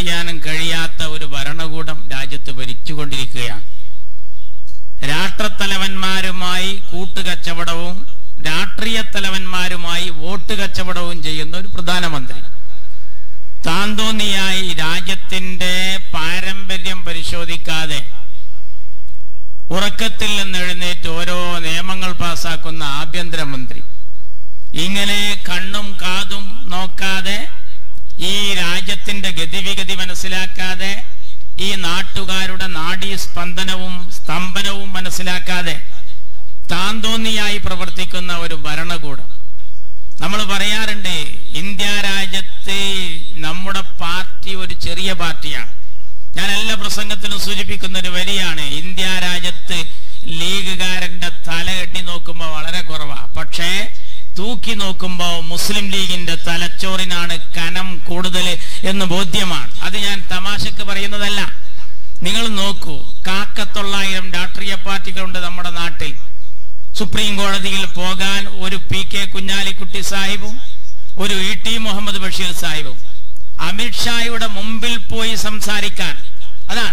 ചെയ്യാനും കഴിയാത്ത ഒരു ഭരണകൂടം രാജ്യത്ത് ഭരിച്ചുകൊണ്ടിരിക്കുകയാണ് രാഷ്ട്രത്തലവന്മാരുമായി കൂട്ടുകച്ചവടവും രാഷ്ട്രീയ തലവന്മാരുമായി വോട്ട് കച്ചവടവും ചെയ്യുന്ന ഒരു പ്രധാനമന്ത്രി താന്തോന്നിയായി രാജ്യത്തിന്റെ പാരമ്പര്യം പരിശോധിക്കാതെ ഉറക്കത്തിൽ നിന്ന് എഴുന്നേറ്റ് ഓരോ നിയമങ്ങൾ പാസാക്കുന്ന ആഭ്യന്തരമന്ത്രി ഇങ്ങനെ കണ്ണും കാതും നോക്കാതെ ഈ രാജ്യത്തിന്റെ ഗതിവിഗതി മനസ്സിലാക്കാതെ ഈ നാട്ടുകാരുടെ നാഡീ സ്പന്ദനവും സ്തംഭനവും മനസ്സിലാക്കാതെ താന്തോന്നിയായി പ്രവർത്തിക്കുന്ന ഒരു ഭരണകൂടം നമ്മൾ പറയാറുണ്ട് ഇന്ത്യ രാജ്യത്ത് നമ്മുടെ പാർട്ടി ഒരു ചെറിയ പാർട്ടിയാണ് ഞാൻ എല്ലാ പ്രസംഗത്തിലും സൂചിപ്പിക്കുന്ന ഒരു വരിയാണ് ഇന്ത്യ രാജ്യത്ത് ലീഗുകാരന്റെ തല എണ്ണി നോക്കുമ്പോൾ വളരെ കുറവാ പക്ഷേ തൂക്കി നോക്കുമ്പോൾ മുസ്ലിം ലീഗിന്റെ തലച്ചോറിനാണ് കനം കൂടുതൽ എന്ന് ബോധ്യമാണ് അത് ഞാൻ തമാശക്ക് പറയുന്നതല്ല നിങ്ങൾ നോക്കൂ കാക്കത്തൊള്ളായിരം രാഷ്ട്രീയ പാർട്ടികളുണ്ട് നമ്മുടെ നാട്ടിൽ സുപ്രീം കോടതിയിൽ പോകാൻ ഒരു പി കെ കുഞ്ഞാലിക്കുട്ടി സാഹിബും ഒരു ഇ ടി മുഹമ്മദ് ബഷീർ സാഹിബും അമിത്ഷായുടെ മുമ്പിൽ പോയി സംസാരിക്കാൻ അതാണ്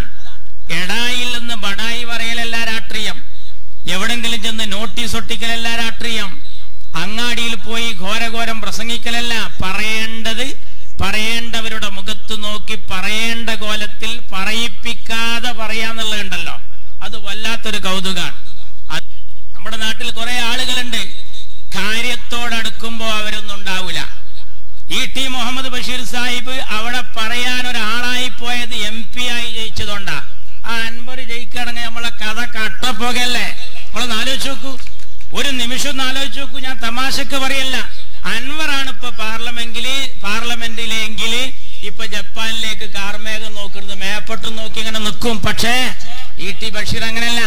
എടായിൽ നിന്ന് ബടായി പറയലല്ല രാഷ്ട്രീയം എവിടെങ്കിലും ചെന്ന് നോട്ടീസ് ഒട്ടിക്കലല്ല രാഷ്ട്രീയം അങ്ങാടിയിൽ പോയി ഘോരഘോരം പ്രസംഗിക്കലല്ല പറയേണ്ടത് പറയേണ്ടവരുടെ മുഖത്ത് നോക്കി പറയേണ്ട കോലത്തിൽ പറയിപ്പിക്കാതെ പറയാന്നുള്ളതുണ്ടല്ലോ അത് വല്ലാത്തൊരു കൗതുകാണ് അത് നമ്മുടെ നാട്ടിൽ കുറെ ആളുകളുണ്ട് കാര്യത്തോടടുക്കുമ്പോ അവരൊന്നും ഉണ്ടാവില്ല ഇ ടി മുഹമ്മദ് ബഷീർ സാഹിബ് അവിടെ പറയാൻ ഒരാളായി പോയത് എം പി ആയി ജയിച്ചതുകൊണ്ടാ ആ അൻവർ ജയിക്കുകയാണെങ്കിൽ നമ്മളെ കഥ കട്ടപ്പോകല്ലേ നമ്മളൊന്ന് ആലോചിച്ച് നോക്കൂ ഒരു നിമിഷം ഒന്ന് ആലോചിച്ച് നോക്കൂ ഞാൻ തമാശക്ക് പറയല്ല അൻവറാണ് ഇപ്പൊ പാർലമെന്റില് പാർലമെന്റിലെങ്കില് ഇപ്പൊ ജപ്പാനിലേക്ക് കാർമേഘം നോക്കുന്നത് മേപ്പട്ട് നോക്കി ഇങ്ങനെ നിൽക്കും പക്ഷേ ഇ ടി ബഷീർ അങ്ങനെയല്ല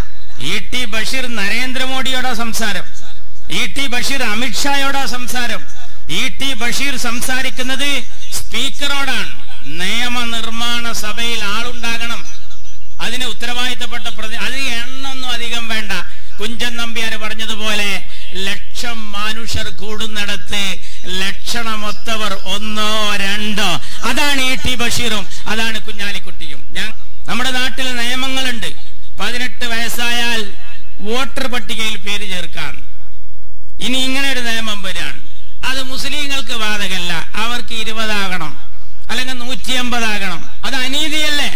ഇ ടി ബഷീർ നരേന്ദ്രമോദിയോടാ സംസാരം ഇ ടി ബഷീർ അമിത്ഷായോടാ സംസാരം ഇ ടി ബഷീർ സംസാരിക്കുന്നത് സ്പീക്കറോടാണ് നിയമനിർമ്മാണ സഭയിൽ ആളുണ്ടാകണം അതിന് ഉത്തരവാദിത്തപ്പെട്ട പ്രതി അത് എണ്ണൊന്നും അധികം വേണ്ട കുഞ്ചൻ നമ്പ്യാർ പറഞ്ഞതുപോലെ ലക്ഷം മനുഷ്യർ കൂടുന്നിടത്ത് ലക്ഷണമൊത്തവർ ഒന്നോ രണ്ടോ അതാണ് ഇ ടി ബഷീറും അതാണ് കുഞ്ഞാലിക്കുട്ടിയും ഞാൻ നമ്മുടെ നാട്ടിൽ നിയമങ്ങളുണ്ട് പതിനെട്ട് വയസ്സായാൽ വോട്ടർ പട്ടികയിൽ പേര് ചേർക്കാം ഇനി ഇങ്ങനെ ഒരു നിയമം വരികയാണ് അത് മുസ്ലിങ്ങൾക്ക് ബാധകല്ല അവർക്ക് ഇരുപതാകണം അല്ലെങ്കിൽ നൂറ്റി അമ്പതാകണം അത് അനീതിയല്ലേ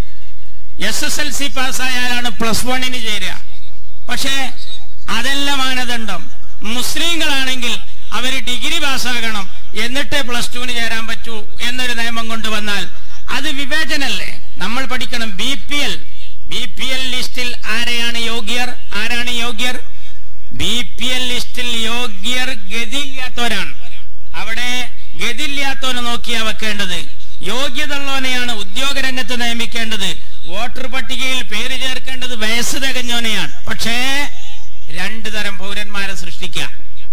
എസ് എസ് എൽ സി പാസ്സായാലാണ് പ്ലസ് വണ്ണിന് ചേരുക പക്ഷേ അതല്ല മാനദണ്ഡം മുസ്ലിങ്ങളാണെങ്കിൽ അവർ ഡിഗ്രി പാസ്സാകണം എന്നിട്ടേ പ്ലസ് ടുവിന് ചേരാൻ പറ്റൂ എന്നൊരു നിയമം കൊണ്ടുവന്നാൽ അത് വിവേചനല്ലേ നമ്മൾ പഠിക്കണം B P L B P L ലിസ്റ്റിൽ ആരെയാണ് യോഗ്യർ ആരാണ് യോഗ്യർ ബി പി എൽ ലിസ്റ്റിൽ യോഗ്യർ ഗതിയില്ലാത്തവരാണ് അവിടെ ഗതിയില്ലാത്തവനെ നോക്കിയാ വെക്കേണ്ടത് യോഗ്യതയുള്ളവനെയാണ് ഉദ്യോഗ രംഗത്ത് നിയമിക്കേണ്ടത് വോട്ടർ പട്ടികയിൽ പേര് ചേർക്കേണ്ടത് വയസ്സ് തികഞ്ഞോനെയാണ് പക്ഷേ രണ്ടു തരം പൗരന്മാരെ സൃഷ്ടിക്കുക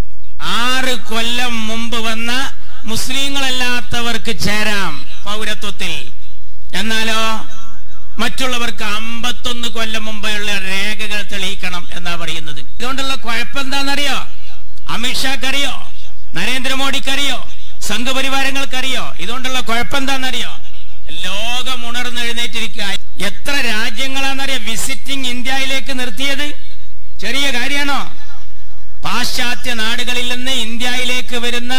ആറ് കൊല്ലം മുമ്പ് വന്ന മുസ്ലിങ്ങളല്ലാത്തവർക്ക് ചേരാം പൗരത്വത്തിൽ എന്നാലോ മറ്റുള്ളവർക്ക് അമ്പത്തൊന്ന് കൊല്ലം മുമ്പുള്ള രേഖകൾ തെളിയിക്കണം എന്നാ പറയുന്നത് ഇതുകൊണ്ടുള്ള കുഴപ്പം എന്താണെന്നറിയോ അമിത്ഷാക്കറിയോ നരേന്ദ്രമോദിക്കറിയോ സംഘപരിവാരങ്ങൾക്കറിയോ ഇതുകൊണ്ടുള്ള കുഴപ്പം എന്താണെന്നറിയോ ലോകം ഉണർന്നെഴുന്നേറ്റിരിക്കുക എത്ര രാജ്യങ്ങളാണെന്നറിയോ വിസിറ്റിംഗ് ഇന്ത്യയിലേക്ക് നിർത്തിയത് ചെറിയ കാര്യമാണോ പാശ്ചാത്യ നാടുകളിൽ നിന്ന് ഇന്ത്യയിലേക്ക് വരുന്ന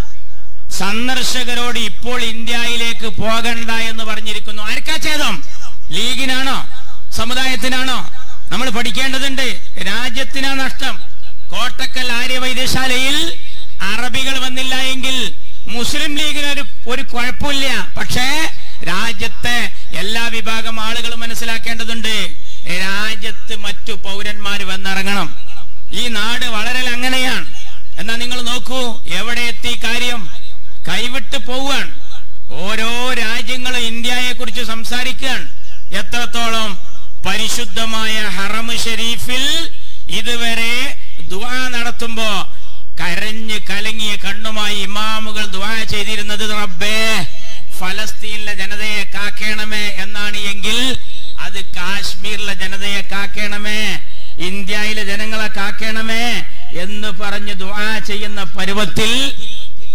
സന്ദർശകരോട് ഇപ്പോൾ ഇന്ത്യയിലേക്ക് പോകണ്ട എന്ന് പറഞ്ഞിരിക്കുന്നു ആർക്കാ ഛേദം ലീഗിനാണോ സമുദായത്തിനാണോ നമ്മൾ പഠിക്കേണ്ടതുണ്ട് രാജ്യത്തിനാ നഷ്ടം കോട്ടക്കൽ ആര്യ വൈദ്യശാലയിൽ അറബികൾ വന്നില്ല എങ്കിൽ മുസ്ലിം ലീഗിന് ഒരു ഒരു കുഴപ്പമില്ല പക്ഷേ രാജ്യത്തെ എല്ലാ വിഭാഗം ആളുകളും മനസ്സിലാക്കേണ്ടതുണ്ട് രാജ്യത്ത് മറ്റു പൗരന്മാർ വന്നിറങ്ങണം ഈ നാട് വളരെ അങ്ങനെയാണ് എന്നാ നിങ്ങൾ നോക്കൂ എവിടെ എത്തി കാര്യം കൈവിട്ട് പോവുകയാണ് ഓരോ രാജ്യങ്ങളും ഇന്ത്യയെ കുറിച്ച് സംസാരിക്കുകയാണ് എത്രത്തോളം പരിശുദ്ധമായ ഹറം ഷരീഫിൽ ഇതുവരെ ദുആ നടത്തുമ്പോ കരഞ്ഞ് കലങ്ങിയ കണ്ണുമായി ഇമാമുകൾ ദുആ ചെയ്തിരുന്നത് റബ്ബേ ഫലസ്തീനിലെ ജനതയെ കാക്കേണമേ എന്നാണ് എങ്കിൽ അത് കാശ്മീരിലെ ജനതയെ കാക്കേണമേ ഇന്ത്യയിലെ ജനങ്ങളെ കാക്കേണമേ എന്ന് പറഞ്ഞ് ദുആ ചെയ്യുന്ന പരുവത്തിൽ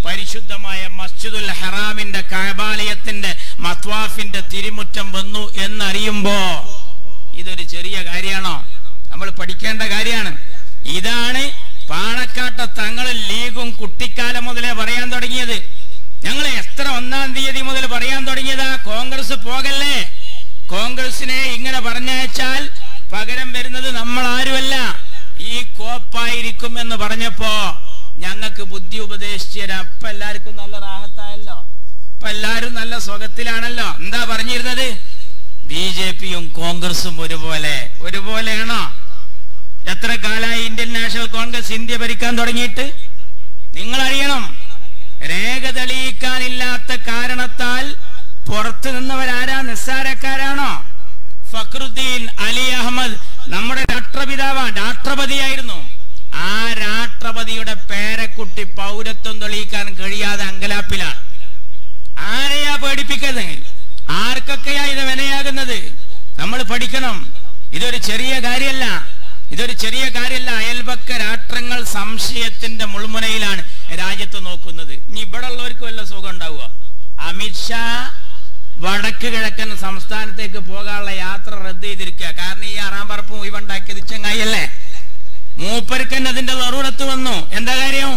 പരിശുദ്ധമായ മസ്ജിദുൽ ഹറാമിന്റെ കഅബാലയത്തിന്റെ മത്വാഫിന്റെ തിരുമുറ്റം വന്നു എന്നറിയുമ്പോ ഇതൊരു ചെറിയ കാര്യമാണോ നമ്മൾ പഠിക്കേണ്ട കാര്യമാണ് ഇതാണ് പാണക്കാട്ട തങ്ങളും ലീഗും കുട്ടിക്കാലം മുതലേ പറയാൻ തുടങ്ങിയത് ഞങ്ങൾ എത്ര ഒന്നാം തീയതി മുതൽ പറയാൻ തുടങ്ങിയതാ കോൺഗ്രസ് പോകല്ലേ കോൺഗ്രസിനെ ഇങ്ങനെ പറഞ്ഞയച്ചാൽ പകരം വരുന്നത് നമ്മൾ ആരുമല്ല ഈ കോപ്പായിരിക്കും എന്ന് പറഞ്ഞപ്പോ ഞങ്ങൾക്ക് ബുദ്ധി ഉപദേശിച്ചു അപ്പൊ എല്ലാവർക്കും നല്ല റാഹത്തായല്ലോ ഇപ്പൊ എല്ലാരും നല്ല സുഖത്തിലാണല്ലോ എന്താ പറഞ്ഞിരുന്നത് ബി ജെ പിയും കോൺഗ്രസും ഒരുപോലെ ഒരുപോലെയാണോ എത്ര കാലമായി ഇന്ത്യൻ നാഷണൽ കോൺഗ്രസ് ഇന്ത്യ ഭരിക്കാൻ തുടങ്ങിയിട്ട് നിങ്ങൾ അറിയണം രേഖ തെളിയിക്കാനില്ലാത്ത കാരണത്താൽ പുറത്തു നിന്നവരാരാ നിസ്സാരക്കാരാണോ ഫക്രുദ്ദീൻ അലി അഹമ്മദ് നമ്മുടെ രാഷ്ട്രപിതാവാ രാഷ്ട്രപതിയായിരുന്നു ആ രാഷ്ട്രപതിയുടെ പേരക്കുട്ടി പൗരത്വം തെളിയിക്കാൻ കഴിയാതെ അങ്കലാപ്പിലാണ് ആരെയാ പേടിപ്പിക്കുന്നത് ആർക്കൊക്കെയാ ഇത് വിനയാകുന്നത് നമ്മൾ പഠിക്കണം ഇതൊരു ചെറിയ കാര്യമല്ല ഇതൊരു ചെറിയ കാര്യമല്ല അയൽപക്ക രാഷ്ട്രങ്ങൾ സംശയത്തിന്റെ മുൾമുനയിലാണ് രാജ്യത്ത് നോക്കുന്നത് ഇനി ഇവിടെ ഉള്ളവർക്ക് വല്ല സുഖം ഉണ്ടാവുക അമിത്ഷാ വടക്ക് കിഴക്കൻ സംസ്ഥാനത്തേക്ക് പോകാനുള്ള യാത്ര റദ്ദ് ചെയ്തിരിക്കുക കാരണം ഈ ആറാം പറപ്പ് മുഴുവണ്ടാക്കിയത് ചെങ്ങായിയല്ലേ മൂപ്പർക്ക് അതിന്റെ ലറൂറത്ത് വന്നു എന്താ കാര്യം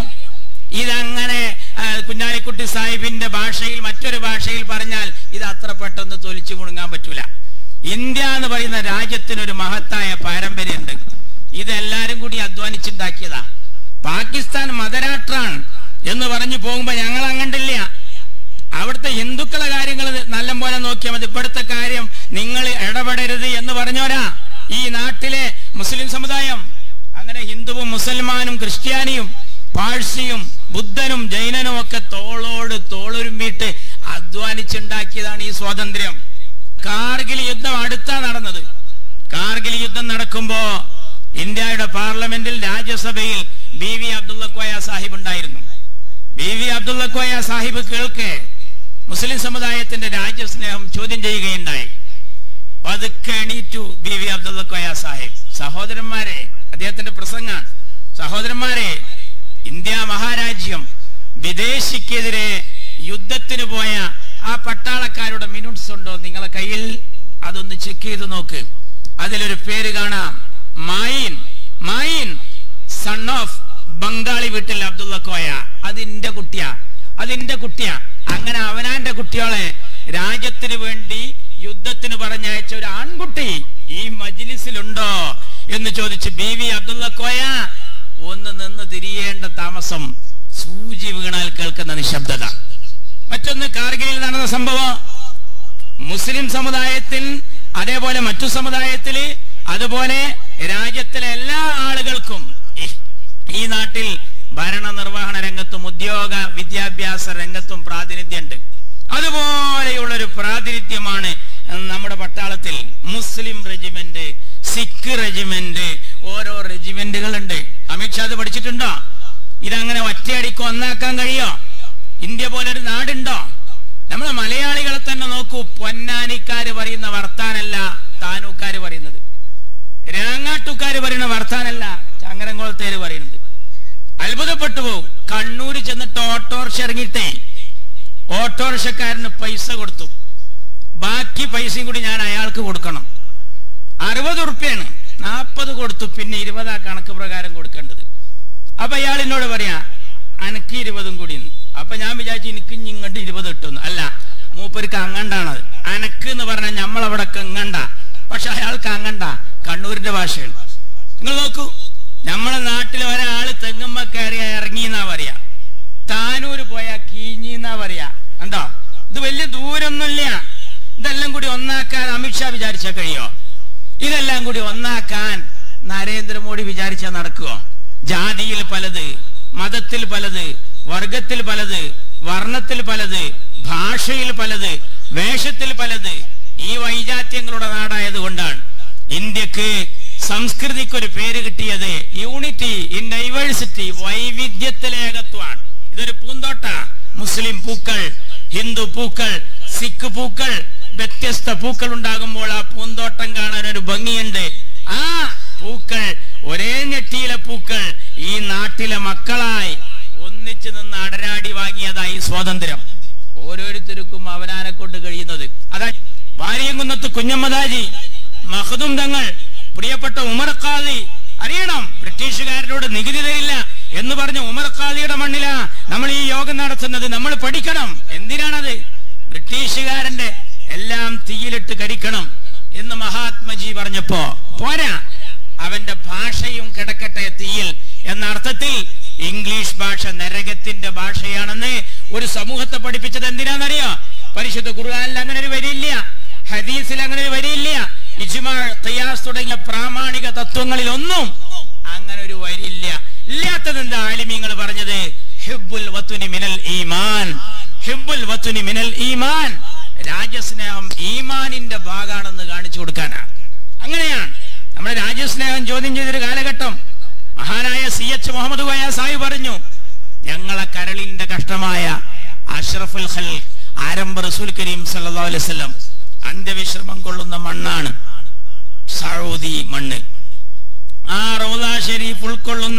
ഇതങ്ങനെ ആ, കുഞ്ഞാലിക്കുട്ടി സാഹിബിന്റെ ഭാഷയിൽ മറ്റൊരു ഭാഷയിൽ പറഞ്ഞാൽ ഇത് അത്ര പെട്ടെന്ന് തൊലിച്ചു മുണങ്ങാൻ പറ്റൂല ഇന്ത്യ എന്ന് പറയുന്ന രാജ്യത്തിനൊരു മഹത്തായ പാരമ്പര്യമുണ്ട് ഇതെല്ലാരും കൂടി അധ്വാനിച്ചുണ്ടാക്കിയതാ പാകിസ്ഥാൻ മതരാഷ്ട്രാണ് എന്ന് പറഞ്ഞു പോകുമ്പോ ഞങ്ങൾ അങ്ങണ്ടില്ല അവിടുത്തെ ഹിന്ദുക്കളെ കാര്യങ്ങൾ നല്ല പോലെ നോക്കിയാൽ മതി ഇവിടുത്തെ കാര്യം നിങ്ങൾ ഇടപെടരുത് എന്ന് പറഞ്ഞോരാ ഈ നാട്ടിലെ മുസ്ലിം സമുദായം അങ്ങനെ ഹിന്ദുവും മുസൽമാനും ക്രിസ്ത്യാനിയും പാഴ്സിയും ബുദ്ധനും ജൈനനും ഒക്കെ തോളോട് തോളുരുമ്പിട്ട് അധ്വാനിച്ചുണ്ടാക്കിയതാണ് ഈ സ്വാതന്ത്ര്യം കാർഗിൽ യുദ്ധം അടുത്താ നടന്നത് കാർഗിൽ യുദ്ധം നടക്കുമ്പോ ഇന്ത്യയുടെ പാർലമെന്റിൽ രാജ്യസഭയിൽ ബി വി അബ്ദുള്ള കോയ സാഹിബ് ഉണ്ടായിരുന്നു ബി വി അബ്ദുള്ള കോയ സാഹിബ് കേൾക്കെ മുസ്ലിം സമുദായത്തിന്റെ രാജ്യസ്നേഹം ചോദ്യം ചെയ്യുകയുണ്ടായി പതുക്കെ എണീറ്റു ബി വി അബ്ദുള്ള കോയ സാഹിബ് സഹോദരന്മാരെ അദ്ദേഹത്തിന്റെ പ്രസംഗ സഹോദരന്മാരെ ഇന്ത്യ മഹാരാജ്യം വിദേശിക്കെതിരെ യുദ്ധത്തിന് പോയ ആ പട്ടാളക്കാരുടെ മിനിറ്റ്സ് ഉണ്ടോ നിങ്ങളെ കയ്യിൽ അതൊന്ന് ചെക്ക് ചെയ്ത് നോക്ക് അതിലൊരു പേര് കാണാം മായിൻ മായിൻ സൺ ഓഫ് ബംഗാളി വീട്ടിൽ അബ്ദുള്ള കോയ അതിന്റെ കുട്ടിയാ അതിന്റെ കുട്ടിയാ അങ്ങനെ അവനാന്റെ കുട്ടികളെ രാജ്യത്തിന് വേണ്ടി യുദ്ധത്തിന് പറഞ്ഞയച്ച ഒരു ആൺകുട്ടി ഈ മജ്ലിസിലുണ്ടോ എന്ന് ചോദിച്ച് ബി വി അബ്ദുള്ള കോയ ഒന്ന് നിന്ന് തിരിയേണ്ട താമസം സൂചി വീണാൽ കേൾക്കുന്ന നിശബ്ദത മറ്റൊന്ന് കാർഗിലിൽ നടന്ന സംഭവം മുസ്ലിം സമുദായത്തിൽ അതേപോലെ മറ്റു സമുദായത്തിൽ അതുപോലെ രാജ്യത്തിലെ എല്ലാ ആളുകൾക്കും ഈ- ഈ നാട്ടിൽ ഭരണനിർവഹണ രംഗത്തും ഉദ്യോഗ വിദ്യാഭ്യാസ രംഗത്തും പ്രാതിനിധ്യമുണ്ട് അതുപോലെയുള്ള ഒരു പ്രാതിനിധ്യമാണ് നമ്മുടെ പട്ടാളത്തിൽ മുസ്ലിം റെജിമെന്റ് സിഖ് റെജിമെന്റ് ഓരോ റെജിമെന്റുകളുണ്ട് അമിത്ഷാ അത് പഠിച്ചിട്ടുണ്ടോ ഇതങ്ങനെ ഒറ്റയടിക്ക് ഒന്നാക്കാൻ കഴിയോ ഇന്ത്യ പോലൊരു നാടുണ്ടോ നമ്മളെ മലയാളികളെ തന്നെ നോക്കൂ പൊന്നാനിക്കാര് പറയുന്ന വർത്താനല്ല താനൂക്കാര് പറയുന്നത് രാങ്ങാട്ടുകാര് പറയുന്ന വർത്താനല്ല ചങ്ങരംകുളത്തേര് പറയുന്നത് അത്ഭുതപ്പെട്ടു പോകും കണ്ണൂര് ചെന്നിട്ട് ഓട്ടോറിക്ഷ ഇറങ്ങിയിട്ടേ ഓട്ടോറിക്ഷക്കാരന് പൈസ കൊടുത്തു ബാക്കി പൈസയും കൂടി ഞാൻ അയാൾക്ക് കൊടുക്കണം അറുപത് ഉറുപ്പ്യാണ് നാൽപ്പത് കൊടുത്തു പിന്നെ ഇരുപതാ കണക്ക് പ്രകാരം കൊടുക്കേണ്ടത് അപ്പൊ അയാൾ എന്നോട് പറയാ അനക്ക് ഇരുപതും കൂടി എന്ന്. അപ്പൊ ഞാൻ വിചാരിച്ചു എനിക്ക് ഇനി ഇങ്ങോട്ട് ഇരുപത് കിട്ടുന്നു അല്ല മൂപ്പർക്ക് അങ്ങണ്ടാണത് അനക്ക് എന്ന് പറഞ്ഞാൽ നമ്മളവിടെ അങ്ങണ്ട പക്ഷെ അയാൾക്ക് അങ്ങണ്ട കണ്ണൂരിന്റെ ഭാഷയാണ് നിങ്ങൾ നോക്കൂ നമ്മളെ നാട്ടിൽ ഒരാള് തെങ്ങുമ്മ കയറിയ ഇറങ്ങി എന്നാ പറയാ താനൂര് പോയാ കീഞ്ഞി എന്നാ പറയാ കണ്ടോ ഇത് വലിയ ദൂരൊന്നുമില്ല ഇതെല്ലാം കൂടി ഒന്നാക്കാൻ അമിത്ഷാ വിചാരിച്ചാ കഴിയോ ഇതെല്ലാം കൂടി ഒന്നാക്കാൻ നരേന്ദ്രമോദി വിചാരിച്ചാൽ നടക്കുവോ ജാതിയിൽ പലത് മതത്തിൽ പലത് വർഗത്തിൽ പലത് വർണ്ണത്തിൽ പലത് ഭാഷയിൽ പലത് വേഷത്തിൽ പലത് ഈ വൈജാത്യങ്ങളുടെ നാടായത് കൊണ്ടാണ് ഇന്ത്യക്ക് സംസ്കൃതിക്ക് ഒരു പേര് കിട്ടിയത് യൂണിറ്റി ഇൻ ഡൈവേഴ്സിറ്റി വൈവിധ്യത്തിലെ ഏകത്വമാണ് ഇതൊരു പൂന്തോട്ട മുസ്ലിം പൂക്കൾ ഹിന്ദു പൂക്കൾ സിഖ് പൂക്കൾ വ്യത്യസ്ത പൂക്കൾ ഉണ്ടാകുമ്പോൾ ആ പൂന്തോട്ടം കാണാൻ ഒരു ഭംഗിയുണ്ട് ആ പൂക്കൾ ഒരേ ഞെട്ടിയിലെ പൂക്കൾ ഈ നാട്ടിലെ മക്കളായി ഒന്നിച്ചു നിന്ന് അടരാടി വാങ്ങിയതായി സ്വാതന്ത്ര്യം ഓരോരുത്തർക്കും അവനാനെ കൊണ്ട് കഴിയുന്നത് അതാ വാര്യംകുന്നത്ത് കുഞ്ഞമ്മദാജി മഹദും തങ്ങൾ പ്രിയപ്പെട്ട ഉമർ ഖാദി അറിയണം ബ്രിട്ടീഷുകാരനോട് നികുതി തരില്ല എന്ന് പറഞ്ഞ ഉമർ ഖാദിയുടെ മണ്ണിലാ നമ്മൾ ഈ യോഗം നടത്തുന്നത് നമ്മൾ പഠിക്കണം എന്തിനാണത് ബ്രിട്ടീഷുകാരന്റെ എല്ലാം തീയിലിട്ട് കരിക്കണം എന്ന് മഹാത്മജി പറഞ്ഞപ്പോ പോരാ അവന്റെ ഭാഷയും കിടക്കട്ടെ തീയിൽ എന്ന അർത്ഥത്തിൽ ഇംഗ്ലീഷ് ഭാഷ നരകത്തിന്റെ ഭാഷയാണെന്ന് ഒരു സമൂഹത്തെ പഠിപ്പിച്ചത് എന്തിനാണെന്നറിയോ പരിശുദ്ധ ഖുർആനിൽ അങ്ങനെ ഒരു വരിയില്ല ഹദീസിൽ അങ്ങനെ ഒരു വരിയില്ല ഇജ്മാ ഖിയാസ് തുടങ്ങിയ പ്രാമാണിക തത്വങ്ങളിൽ ഒന്നും അങ്ങനെ ഒരു വരിയില്ല ഇല്ലാത്തത് എന്താ ആലിമീങ്ങൾ പറഞ്ഞത് ഹിബ്ബുൽ വത്തുനി മിനൽ ഈമാൻ ഹിബ്ബുൽ വത്തുനി മിനൽ ഈമാൻ രാജ്യസ്നേഹം ഈമാനിന്റെ ഭാഗാണെന്ന് കാണിച്ചു കൊടുക്കാനാ അങ്ങനെയാണ് നമ്മുടെ രാജ്യസ്നേഹം ചോദ്യം ചെയ്തൊരു കാലഘട്ടം മഹാനായ സി എച്ച് മുഹമ്മദ് കോയ സായി പറഞ്ഞു ഞങ്ങളെ കരളിന്റെ കഷ്ടമായ അഷ്റഫുൽ ഖൽ ആരംഭ റസൂൽ കരീം സല്ലല്ലാഹു അലൈഹി വസല്ലം അന്ത്യവിശ്രമം കൊള്ളുന്ന മണ്ണാണ് സൗദി മണ്ണ് ആ റൗദ ഷരീഫ് ഉൾക്കൊള്ളുന്ന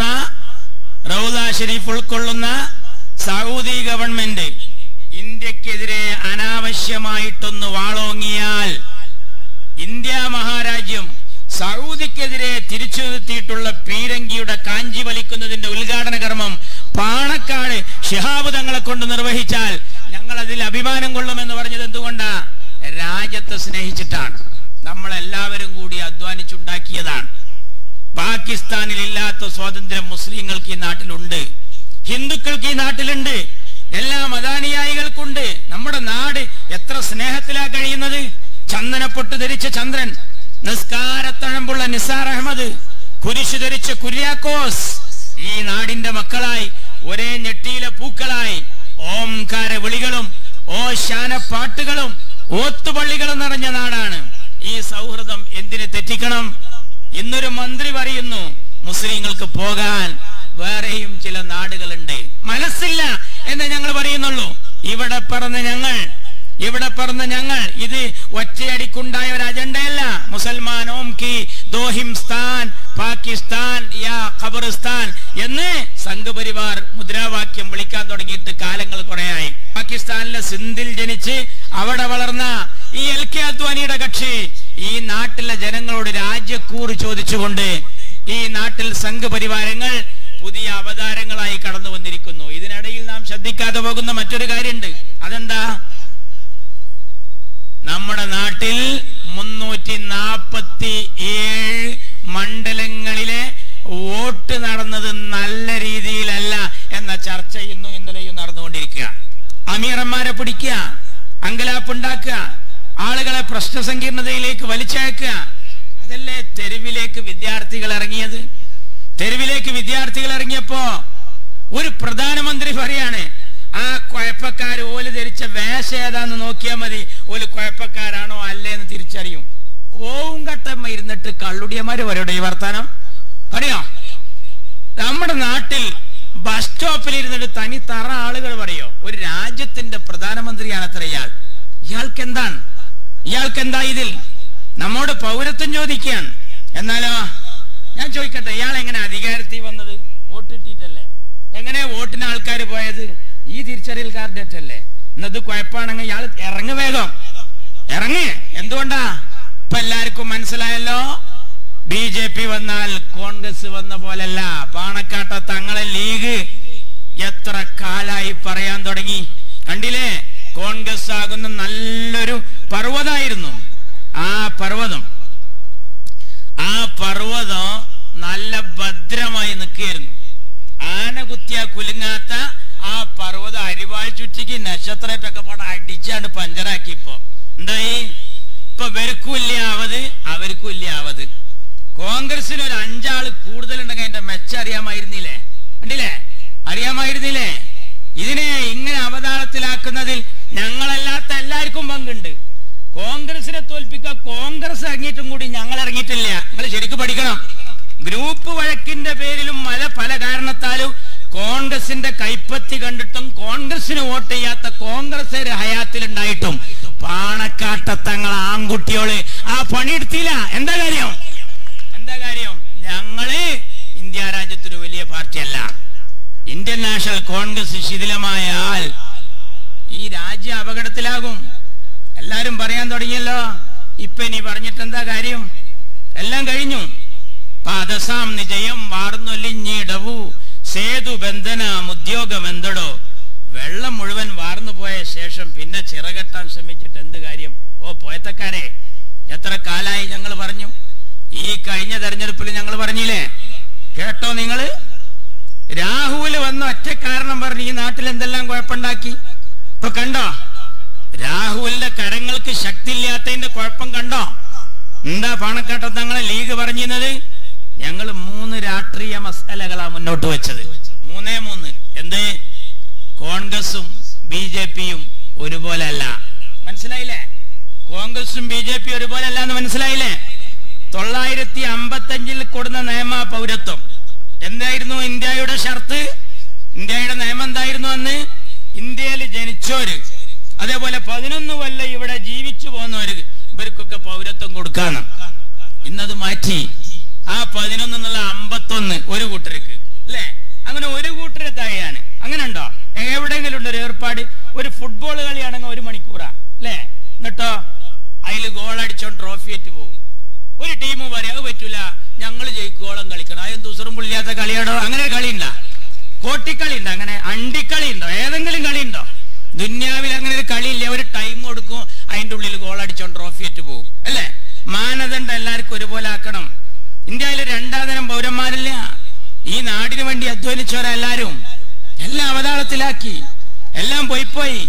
റൗദ ഷരീഫ് ഉൾക്കൊള്ളുന്ന സൗദി ഗവൺമെന്റ് ഇന്ത്യക്കെതിരെ അനാവശ്യമായിട്ടൊന്ന് വാളോങ്ങിയാൽ ഇന്ത്യ മഹാരാജ്യം സൗദിക്കെതിരെ തിരിച്ചു നിർത്തിയിട്ടുള്ള പീരങ്കിയുടെ കാഞ്ചി വലിക്കുന്നതിന്റെ ഉദ്ഘാടന കർമ്മം പാണക്കാട് ശിഹാബ് തങ്ങളെ കൊണ്ട് നിർവഹിച്ചാൽ ഞങ്ങൾ അതിൽ അഭിമാനം കൊള്ളുമെന്ന് പറഞ്ഞത് എന്തുകൊണ്ടാ രാജ്യത്തെ സ്നേഹിച്ചിട്ടാണ് നമ്മൾ എല്ലാവരും കൂടി അധ്വാനിച്ചുണ്ടാക്കിയതാണ് പാകിസ്ഥാനിൽ ഇല്ലാത്ത സ്വാതന്ത്ര്യം മുസ്ലിങ്ങൾക്ക് ഈ നാട്ടിലുണ്ട് ഹിന്ദുക്കൾക്ക് ഈ നാട്ടിലുണ്ട് എല്ലാ മതാനുയായികൾക്കുണ്ട് നമ്മുടെ നാട് എത്ര സ്നേഹത്തിലാ കഴിയുന്നത് ചന്ദനപ്പൊട്ട് ധരിച്ച ചന്ദ്രൻ നിസ്കാരത്തഴമ്പുള്ള നിസാർ അഹമ്മദ് കുരിശു ധരിച്ച കുര്യാക്കോസ് ഈ നാടിന്റെ മക്കളായി ഒരേ ഞെട്ടിയിലെ പൂക്കളായി ഓംകാര വിളികളും ഓശാന പാട്ടുകളും ഓത്തുപള്ളികളും നിറഞ്ഞ നാടാണ് ഈ സൗഹൃദം എന്തിന് തെറ്റിക്കണം ഇന്നൊരു മന്ത്രി പറയുന്നു മുസ്ലിങ്ങൾക്ക് പോകാൻ വേറെയും ചില നാടുകളുണ്ട് മനസ്സില്ല എന്ന് ഞങ്ങൾ പറയുന്നുള്ളൂ ഇവിടെ പറഞ്ഞ ഞങ്ങൾ ഇവിടെ പറഞ്ഞ ഞങ്ങൾ ഇത് ഒറ്റയടിക്കുണ്ടായ ഒരു അജണ്ടയല്ല മുസൽമാൻ ഓം കി ദോഹിംസ്ഥാൻ പാകിസ്ഥാൻ യാ ഖബറിസ്ഥാൻ എന്ന് സംഘപരിവാർ മുദ്രാവാക്യം വിളിക്കാൻ തുടങ്ങിയിട്ട് കാലങ്ങൾ കുറെയായി പാകിസ്ഥാനിലെ സിന്ധിൽ ജനിച്ച് അവിടെ വളർന്ന ഈ എൽ കെ അദ്വാനിയുടെ കക്ഷി ഈ നാട്ടിലെ ജനങ്ങളോട് രാജ്യക്കൂറ് ചോദിച്ചുകൊണ്ട് ഈ നാട്ടിൽ സംഘപരിവാരങ്ങൾ പുതിയ അവതാരങ്ങളായി കടന്നു വന്നിരിക്കുന്നു ഇതിനിടയിൽ നാം ശ്രദ്ധിക്കാതെ പോകുന്ന മറ്റൊരു കാര്യമുണ്ട് അതെന്താ നമ്മുടെ നാട്ടിൽ മുന്നൂറ്റി നാപ്പത്തി ഏഴ് മണ്ഡലങ്ങളിലെ വോട്ട് നടന്നത് നല്ല രീതിയിലല്ല എന്ന ചർച്ച ഇന്നും ഇന്നലെയും നടന്നുകൊണ്ടിരിക്കുക അമീറന്മാരെ പിടിക്കുക അങ്കലാപ്പുണ്ടാക്കുക ആളുകളെ പ്രശ്ന സങ്കീർണതയിലേക്ക് വലിച്ചയക്കുക അതല്ലേ തെരുവിലേക്ക് വിദ്യാർത്ഥികൾ ഇറങ്ങിയത് തെരുവിലേക്ക് വിദ്യാർത്ഥികൾ ഇറങ്ങിയപ്പോ ഒരു പ്രധാനമന്ത്രി പറയാണ് ആ കുഴപ്പക്കാർ ഓല് ധരിച്ച വേഷ ഏതാന്ന് നോക്കിയാൽ മതി ഓല് കുഴപ്പക്കാരാണോ അല്ലേന്ന് തിരിച്ചറിയും ഓവും കട്ടമ്മ ഇരുന്നിട്ട് കള്ളുടിയന്മാര് വരോടെ ഈ വർത്താനം അറിയോ നമ്മുടെ നാട്ടിൽ ബസ് സ്റ്റോപ്പിൽ ഇരുന്നിട്ട് തനി തറ ആളുകൾ പറയോ ഒരു രാജ്യത്തിന്റെ പ്രധാനമന്ത്രിയാണ് അത്ര ഇയാൾ ഇയാൾക്ക് എന്താണ് ഇയാൾക്ക് എന്താ ഇതിൽ നമ്മോട് പൗരത്വം ചോദിക്കാൻ എന്നാലോ ഞാൻ ചോദിക്കട്ടെ ഇയാൾ എങ്ങനെ അധികാരത്തിൽ വന്നത് വോട്ട് കിട്ടിയിട്ടല്ലേ എങ്ങനെ വോട്ടിന് ആൾക്കാർ പോയത് ഈ തിരിച്ചറിയൽ കാർഡ് അല്ലേ എന്നത് കുഴപ്പമാണെങ്കിൽ ഇയാൾ ഇറങ്ങു വേഗം ഇറങ്ങ് എന്തുകൊണ്ടാ ഇപ്പൊ എല്ലാവർക്കും മനസ്സിലായല്ലോ ബി ജെ പി വന്നാൽ കോൺഗ്രസ് വന്ന പോലല്ല പാണക്കാട്ട തങ്ങളെ ലീഗ് എത്ര കാലായി പറയാൻ തുടങ്ങി കണ്ടില്ലേ കോൺഗ്രസ് ആകുന്ന നല്ലൊരു പർവ്വതായിരുന്നു ആ പർവ്വതം ആ പർവ്വതം നല്ല ഭദ്രമായി നിൽക്കുകയായിരുന്നു ആന കുത്തിയ കുലുങ്ങാത്ത ആ പർവ്വതം അരിവാൾ ചുറ്റിക്ക് നക്ഷത്രമായിട്ടൊക്കെ പാടെ അടിച്ചാണ്ട് പഞ്ചറാക്കി ഇപ്പൊ എന്തായി ഇപ്പൊ ഇവർക്കും ഇല്ല ആവത് അവർക്കും ഇല്ല ആവത് കോൺഗ്രസിന് ഒരു അഞ്ചാള് കൂടുതലുണ്ടെങ്കിൽ അതിന്റെ മെച്ചം അറിയാമായിരുന്നില്ലേ കണ്ടില്ലേ അറിയാമായിരുന്നില്ലേ ഇതിനെ ഇങ്ങനെ അവതാളത്തിലാക്കുന്നതിൽ ഞങ്ങളല്ലാത്ത എല്ലാവർക്കും പങ്കുണ്ട് കോൺഗ്രസിനെ തോൽപ്പിക്കാൻ കോൺഗ്രസ് ഇറങ്ങിയിട്ടും കൂടി ഞങ്ങൾ ഇറങ്ങിയിട്ടില്ല നിങ്ങൾ ശരിക്കും പഠിക്കണം ഗ്രൂപ്പ് വഴക്കിന്റെ പേരിലും പല പല കാരണത്താലും കോൺഗ്രസിന്റെ കൈപ്പത്തി കണ്ടിട്ടും കോൺഗ്രസിന് വോട്ട് ചെയ്യാത്ത കോൺഗ്രസ് ഹയാത്തിലുണ്ടായിട്ടും പാണക്കാട്ടത്തങ്ങൾ ആൺകുട്ടിയോള് ആ പണിയെടുത്തില്ല എന്താ കാര്യം എന്താ കാര്യം ഞങ്ങള് ഇന്ത്യ രാജ്യത്തൊരു വലിയ പാർട്ടിയല്ല ഇന്ത്യ ഇന്ത്യൻ നാഷണൽ കോൺഗ്രസ് ശിഥിലമായാൽ ഈ രാജ്യം അപകടത്തിലാകും എല്ലാരും പറയാൻ തുടങ്ങിയല്ലോ ഇപ്പൊ ഇനി പറഞ്ഞിട്ട് എന്താ കാര്യം എല്ലാം കഴിഞ്ഞു പാദസാം നിജയം വാർന്നൊലിഞ്ഞിടവു സേതു ബന്ധനം ഉദ്യോഗം എന്തടോ വെള്ളം മുഴുവൻ വാർന്നു പോയ ശേഷം പിന്നെ ചിറകെട്ടാൻ ശ്രമിച്ചിട്ട് എന്ത് കാര്യം ഓ പോയത്തക്കാരെ എത്ര കാലായി ഞങ്ങൾ പറഞ്ഞു ഈ കഴിഞ്ഞ തെരഞ്ഞെടുപ്പിൽ ഞങ്ങൾ പറഞ്ഞില്ലേ കേട്ടോ നിങ്ങള് രാഹുല് വന്ന ഒറ്റ കാരണം പറഞ്ഞ് ഈ നാട്ടിൽ എന്തെല്ലാം കുഴപ്പമുണ്ടാക്കി ഇപ്പൊ കണ്ടോ രാഹുലിന്റെ കരങ്ങൾക്ക് ശക്തി ഇല്ലാത്തതിന്റെ കുഴപ്പം കണ്ടോ എന്താ പാണക്കാട്ട തങ്ങളെ ലീഗ് പറഞ്ഞിരുന്നത് ഞങ്ങൾ മൂന്ന് രാഷ്ട്രീയ മസാലകളാ മുന്നോട്ട് വെച്ചത് മൂന്നേ മൂന്ന് എന്ത് കോൺഗ്രസും ബി ജെ പിയും ഒരുപോലെ അല്ല മനസ്സിലായില്ലേ കോൺഗ്രസും ബി ജെ പി ഒരുപോലെ അല്ല എന്ന് മനസ്സിലായില്ലേ തൊള്ളായിരത്തി അമ്പത്തഞ്ചിൽ കൊടുന്ന നിയമ പൗരത്വം എന്തായിരുന്നു ഇന്ത്യയുടെ ഷർത്ത് ഇന്ത്യയുടെ നിയമം എന്തായിരുന്നു അന്ന് ഇന്ത്യയിൽ ജനിച്ചോര് അതേപോലെ പതിനൊന്ന് കൊല്ലം ഇവിടെ ജീവിച്ചു പോകുന്നവര് ഇവർക്കൊക്കെ പൗരത്വം കൊടുക്കാന്ന് ഇന്നത് മാറ്റി ആ പതിനൊന്ന് എന്നുള്ള അമ്പത്തൊന്ന് ഒരു കൂട്ടർക്ക് അല്ലേ അങ്ങനെ ഒരു കൂട്ടരെ താഴെയാണ് അങ്ങനെ ഉണ്ടോ എവിടെയെങ്കിലും ഉണ്ട് ഒരു ഏർപ്പാട് ഒരു ഫുട്ബോൾ കളിയാണെങ്കിൽ ഒരു മണിക്കൂറാ അല്ലേ എന്നിട്ടോ അതിൽ ഗോൾ അടിച്ചോണ്ട് ട്രോഫി ആയിട്ട് പോകും ഒരു ടീം പറയാ അത് പറ്റൂല ഞങ്ങൾ ജയിക്കോളം കളിക്കണം അതെന്ത് ദുസറും പുള്ളിയാത്ത കളിയാണോ അങ്ങനെ ഒരു കളി ഉണ്ടോ കോട്ടിക്കളി ഉണ്ടോ അങ്ങനെ അണ്ടിക്കളി ഉണ്ടോ ഏതെങ്കിലും കളി ഉണ്ടോ ദുന്യാവിൽ അങ്ങനെ ഒരു കളിയില്ല ഒരു ടൈം കൊടുക്കും അതിന്റെ ഉള്ളിൽ ഗോൾ അടിച്ചോണ്ട് ട്രോഫി ആയിട്ട് പോകും അല്ലേ മാനദണ്ഡം എല്ലാവർക്കും ഒരുപോലെ ആക്കണം ഇന്ത്യയിലെ രണ്ടാം തരം പൗരന്മാരില്ല ഈ നാടിന് വേണ്ടി അധ്വാനിച്ചവരെല്ലാരും എല്ലാം അവതാളത്തിലാക്കി എല്ലാം പോയി പോയി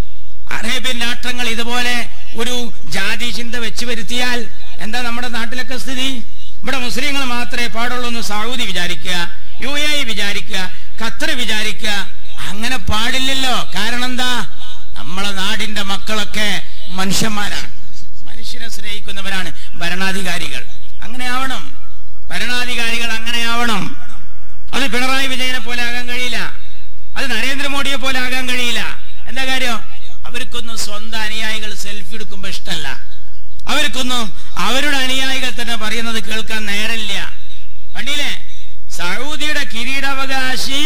അറേബ്യൻ രാഷ്ട്രങ്ങൾ ഇതുപോലെ ഒരു ജാതി ചിന്ത വെച്ച് വരുത്തിയാൽ എന്താ നമ്മുടെ നാട്ടിലൊക്കെ സ്ഥിതി ഇവിടെ മുസ്ലിങ്ങൾ മാത്രമേ പാടുള്ളൂ എന്ന് സൗദി വിചാരിക്കുക യു എ ഇ വിചാരിക്കുക ഖത്തർ വിചാരിക്കുക അങ്ങനെ പാടില്ലല്ലോ കാരണം എന്താ നമ്മളെ നാടിന്റെ മക്കളൊക്കെ മനുഷ്യന്മാരാണ് മനുഷ്യനെ സ്നേഹിക്കുന്നവരാണ് ഭരണാധികാരികൾ അങ്ങനെ ആവണം ഭരണാധികാരികൾ അങ്ങനെ ആവണം അത് പിണറായി വിജയനെ പോലെ ആകാൻ കഴിയില്ല അത് നരേന്ദ്രമോദിയെ പോലെ ആകാൻ കഴിയില്ല എന്താ കാര്യം അവർക്കൊന്നും സ്വന്തം അനുയായികൾ സെൽഫി എടുക്കുമ്പോ ഇഷ്ടമല്ല അവർക്കൊന്നും അവരുടെ അനുയായികൾ തന്നെ പറയുന്നത് കേൾക്കാൻ നേരമില്ല കണ്ടില്ലേ സൗദിയുടെ കിരീടാവകാശി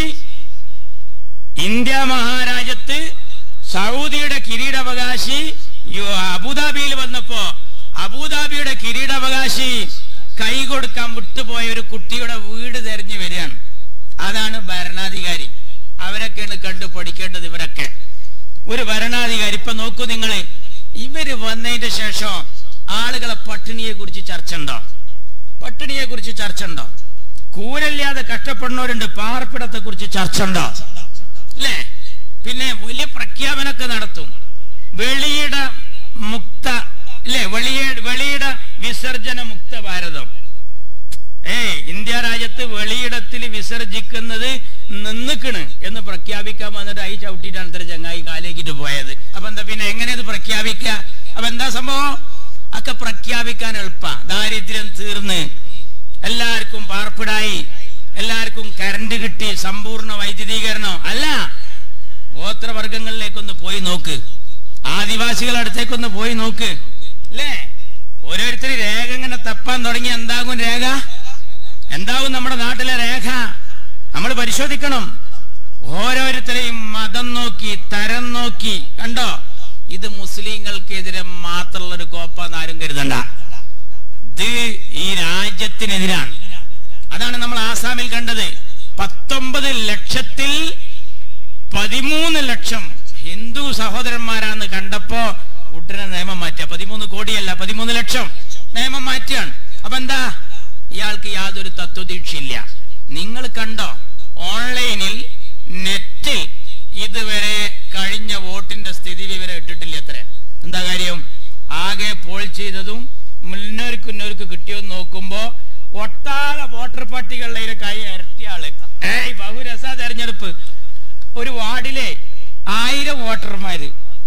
ഇന്ത്യ മഹാരാജ്യത്ത് സൗദിയുടെ കിരീടാവകാശി യു- അബുദാബിയിൽ വന്നപ്പോ അബുദാബിയുടെ കിരീടാവകാശി കൈ കൊടുക്കാൻ വിട്ടുപോയ ഒരു കുട്ടിയുടെ വീട് തെരഞ്ഞു വരികയാണ് അതാണ് ഭരണാധികാരി അവരൊക്കെയാണ് കണ്ടു പഠിക്കേണ്ടത് ഇവരൊക്കെ ഒരു ഭരണാധികാരി ഇപ്പൊ നോക്കൂ നിങ്ങള് ഇവര് വന്നതിന്റെ ശേഷം ആളുകളെ പട്ടിണിയെ കുറിച്ച് ചർച്ച ഉണ്ടോ പട്ടിണിയെ കുറിച്ച് ചർച്ച ഉണ്ടോ കൂരല്ലാതെ കഷ്ടപ്പെടുന്നവരുണ്ട് പാർപ്പിടത്തെ കുറിച്ച് ചർച്ച ഉണ്ടോ അല്ലേ പിന്നെ വലിയ പ്രഖ്യാപനമൊക്കെ നടത്തും വെളിയിട മുക്ത അല്ലേ വെളിയ വെളിയിട വിസർജന മുക്ത ഭാരതം ഏയ് ഇന്ത്യ രാജ്യത്ത് വെളിയിടത്തിൽ വിസർജിക്കുന്നത് നിന്നിക്കണ് എന്ന് പ്രഖ്യാപിക്കാൻ വന്നിട്ട് ഐ ചവിട്ടിട്ടാണ് ഇത്ര ചങ്ങായി കാലേക്കിട്ട് പോയത് അപ്പൊ എന്താ പിന്നെ എങ്ങനെ ഇത് പ്രഖ്യാപിക്കുക അപ്പൊ എന്താ സംഭവം ഒക്കെ പ്രഖ്യാപിക്കാൻ എളുപ്പ ദാരിദ്ര്യം തീർന്ന് എല്ലാവർക്കും പാർപ്പിടായി എല്ലാവർക്കും കരണ്ട് കിട്ടി സമ്പൂർണ്ണ വൈദ്യുതീകരണം അല്ല ഗോത്രവർഗങ്ങളിലേക്കൊന്ന് പോയി നോക്ക് ആദിവാസികളുടെ അടുത്തേക്കൊന്ന് പോയി നോക്ക് അല്ലേ ഓരോരുത്തർ രേഖ ഇങ്ങനെ തപ്പാൻ തുടങ്ങി എന്താകും രേഖ എന്താകും നമ്മുടെ നാട്ടിലെ രേഖ നമ്മൾ പരിശോധിക്കണം ഓരോരുത്തരെയും മതം നോക്കി തരം നോക്കി കണ്ടോ ഇത് മുസ്ലിങ്ങൾക്കെതിരെ മാത്രമുള്ള ഒരു കോപ്പാന്ന് ആരും കരുതണ്ട ഇത് ഈ രാജ്യത്തിനെതിരാണ് അതാണ് നമ്മൾ ആസാമിൽ കണ്ടത് പത്തൊമ്പത് ലക്ഷത്തിൽ പതിമൂന്ന് ലക്ഷം ഹിന്ദു സഹോദരന്മാരാന്ന് കണ്ടപ്പോ ഉടനെ നിയമം മാറ്റുക പതിമൂന്ന് കോടിയല്ല പതിമൂന്ന് ലക്ഷം നിയമം മാറ്റുകയാണ് അപ്പൊ എന്താ ഇയാൾക്ക് യാതൊരു തത്വദീക്ഷയില്ല നിങ്ങൾ കണ്ടോ ഓൺലൈനിൽ നെറ്റിൽ ഇതുവരെ കഴിഞ്ഞ വോട്ടിന്റെ സ്ഥിതി വിവരം ഇട്ടിട്ടില്ല എത്ര എന്താ കാര്യം ആകെ പോൾ ചെയ്തതും മുന്നോർക്ക് മുന്നോർക്ക് കിട്ടിയെന്ന് നോക്കുമ്പോ ഒട്ടാകെ വോട്ടർ പട്ടികളുടെ കൈ ഇരട്ടിയ ആള് ഏയ് ബഹുരസ തെരഞ്ഞെടുപ്പ് ഒരു വാർഡിലെ ആയിരം വോട്ടർമാര്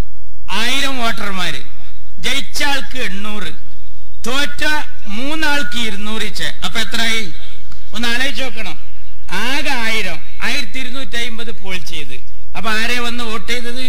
ആയിരം വോട്ടർമാര് ജയിച്ച ആൾക്ക് എണ്ണൂറ് തോറ്റ മൂന്നാൾക്ക് ഇരുന്നൂറ് ചെ അപ്പൊ എത്രയായി ഒന്ന് ആലോചിച്ച് നോക്കണം ആകെ ആയിരം ആയിരത്തി ഇരുന്നൂറ്റി അമ്പത് പോൾ ചെയ്ത് അപ്പൊ ആരെ വന്ന് വോട്ട് ചെയ്തത്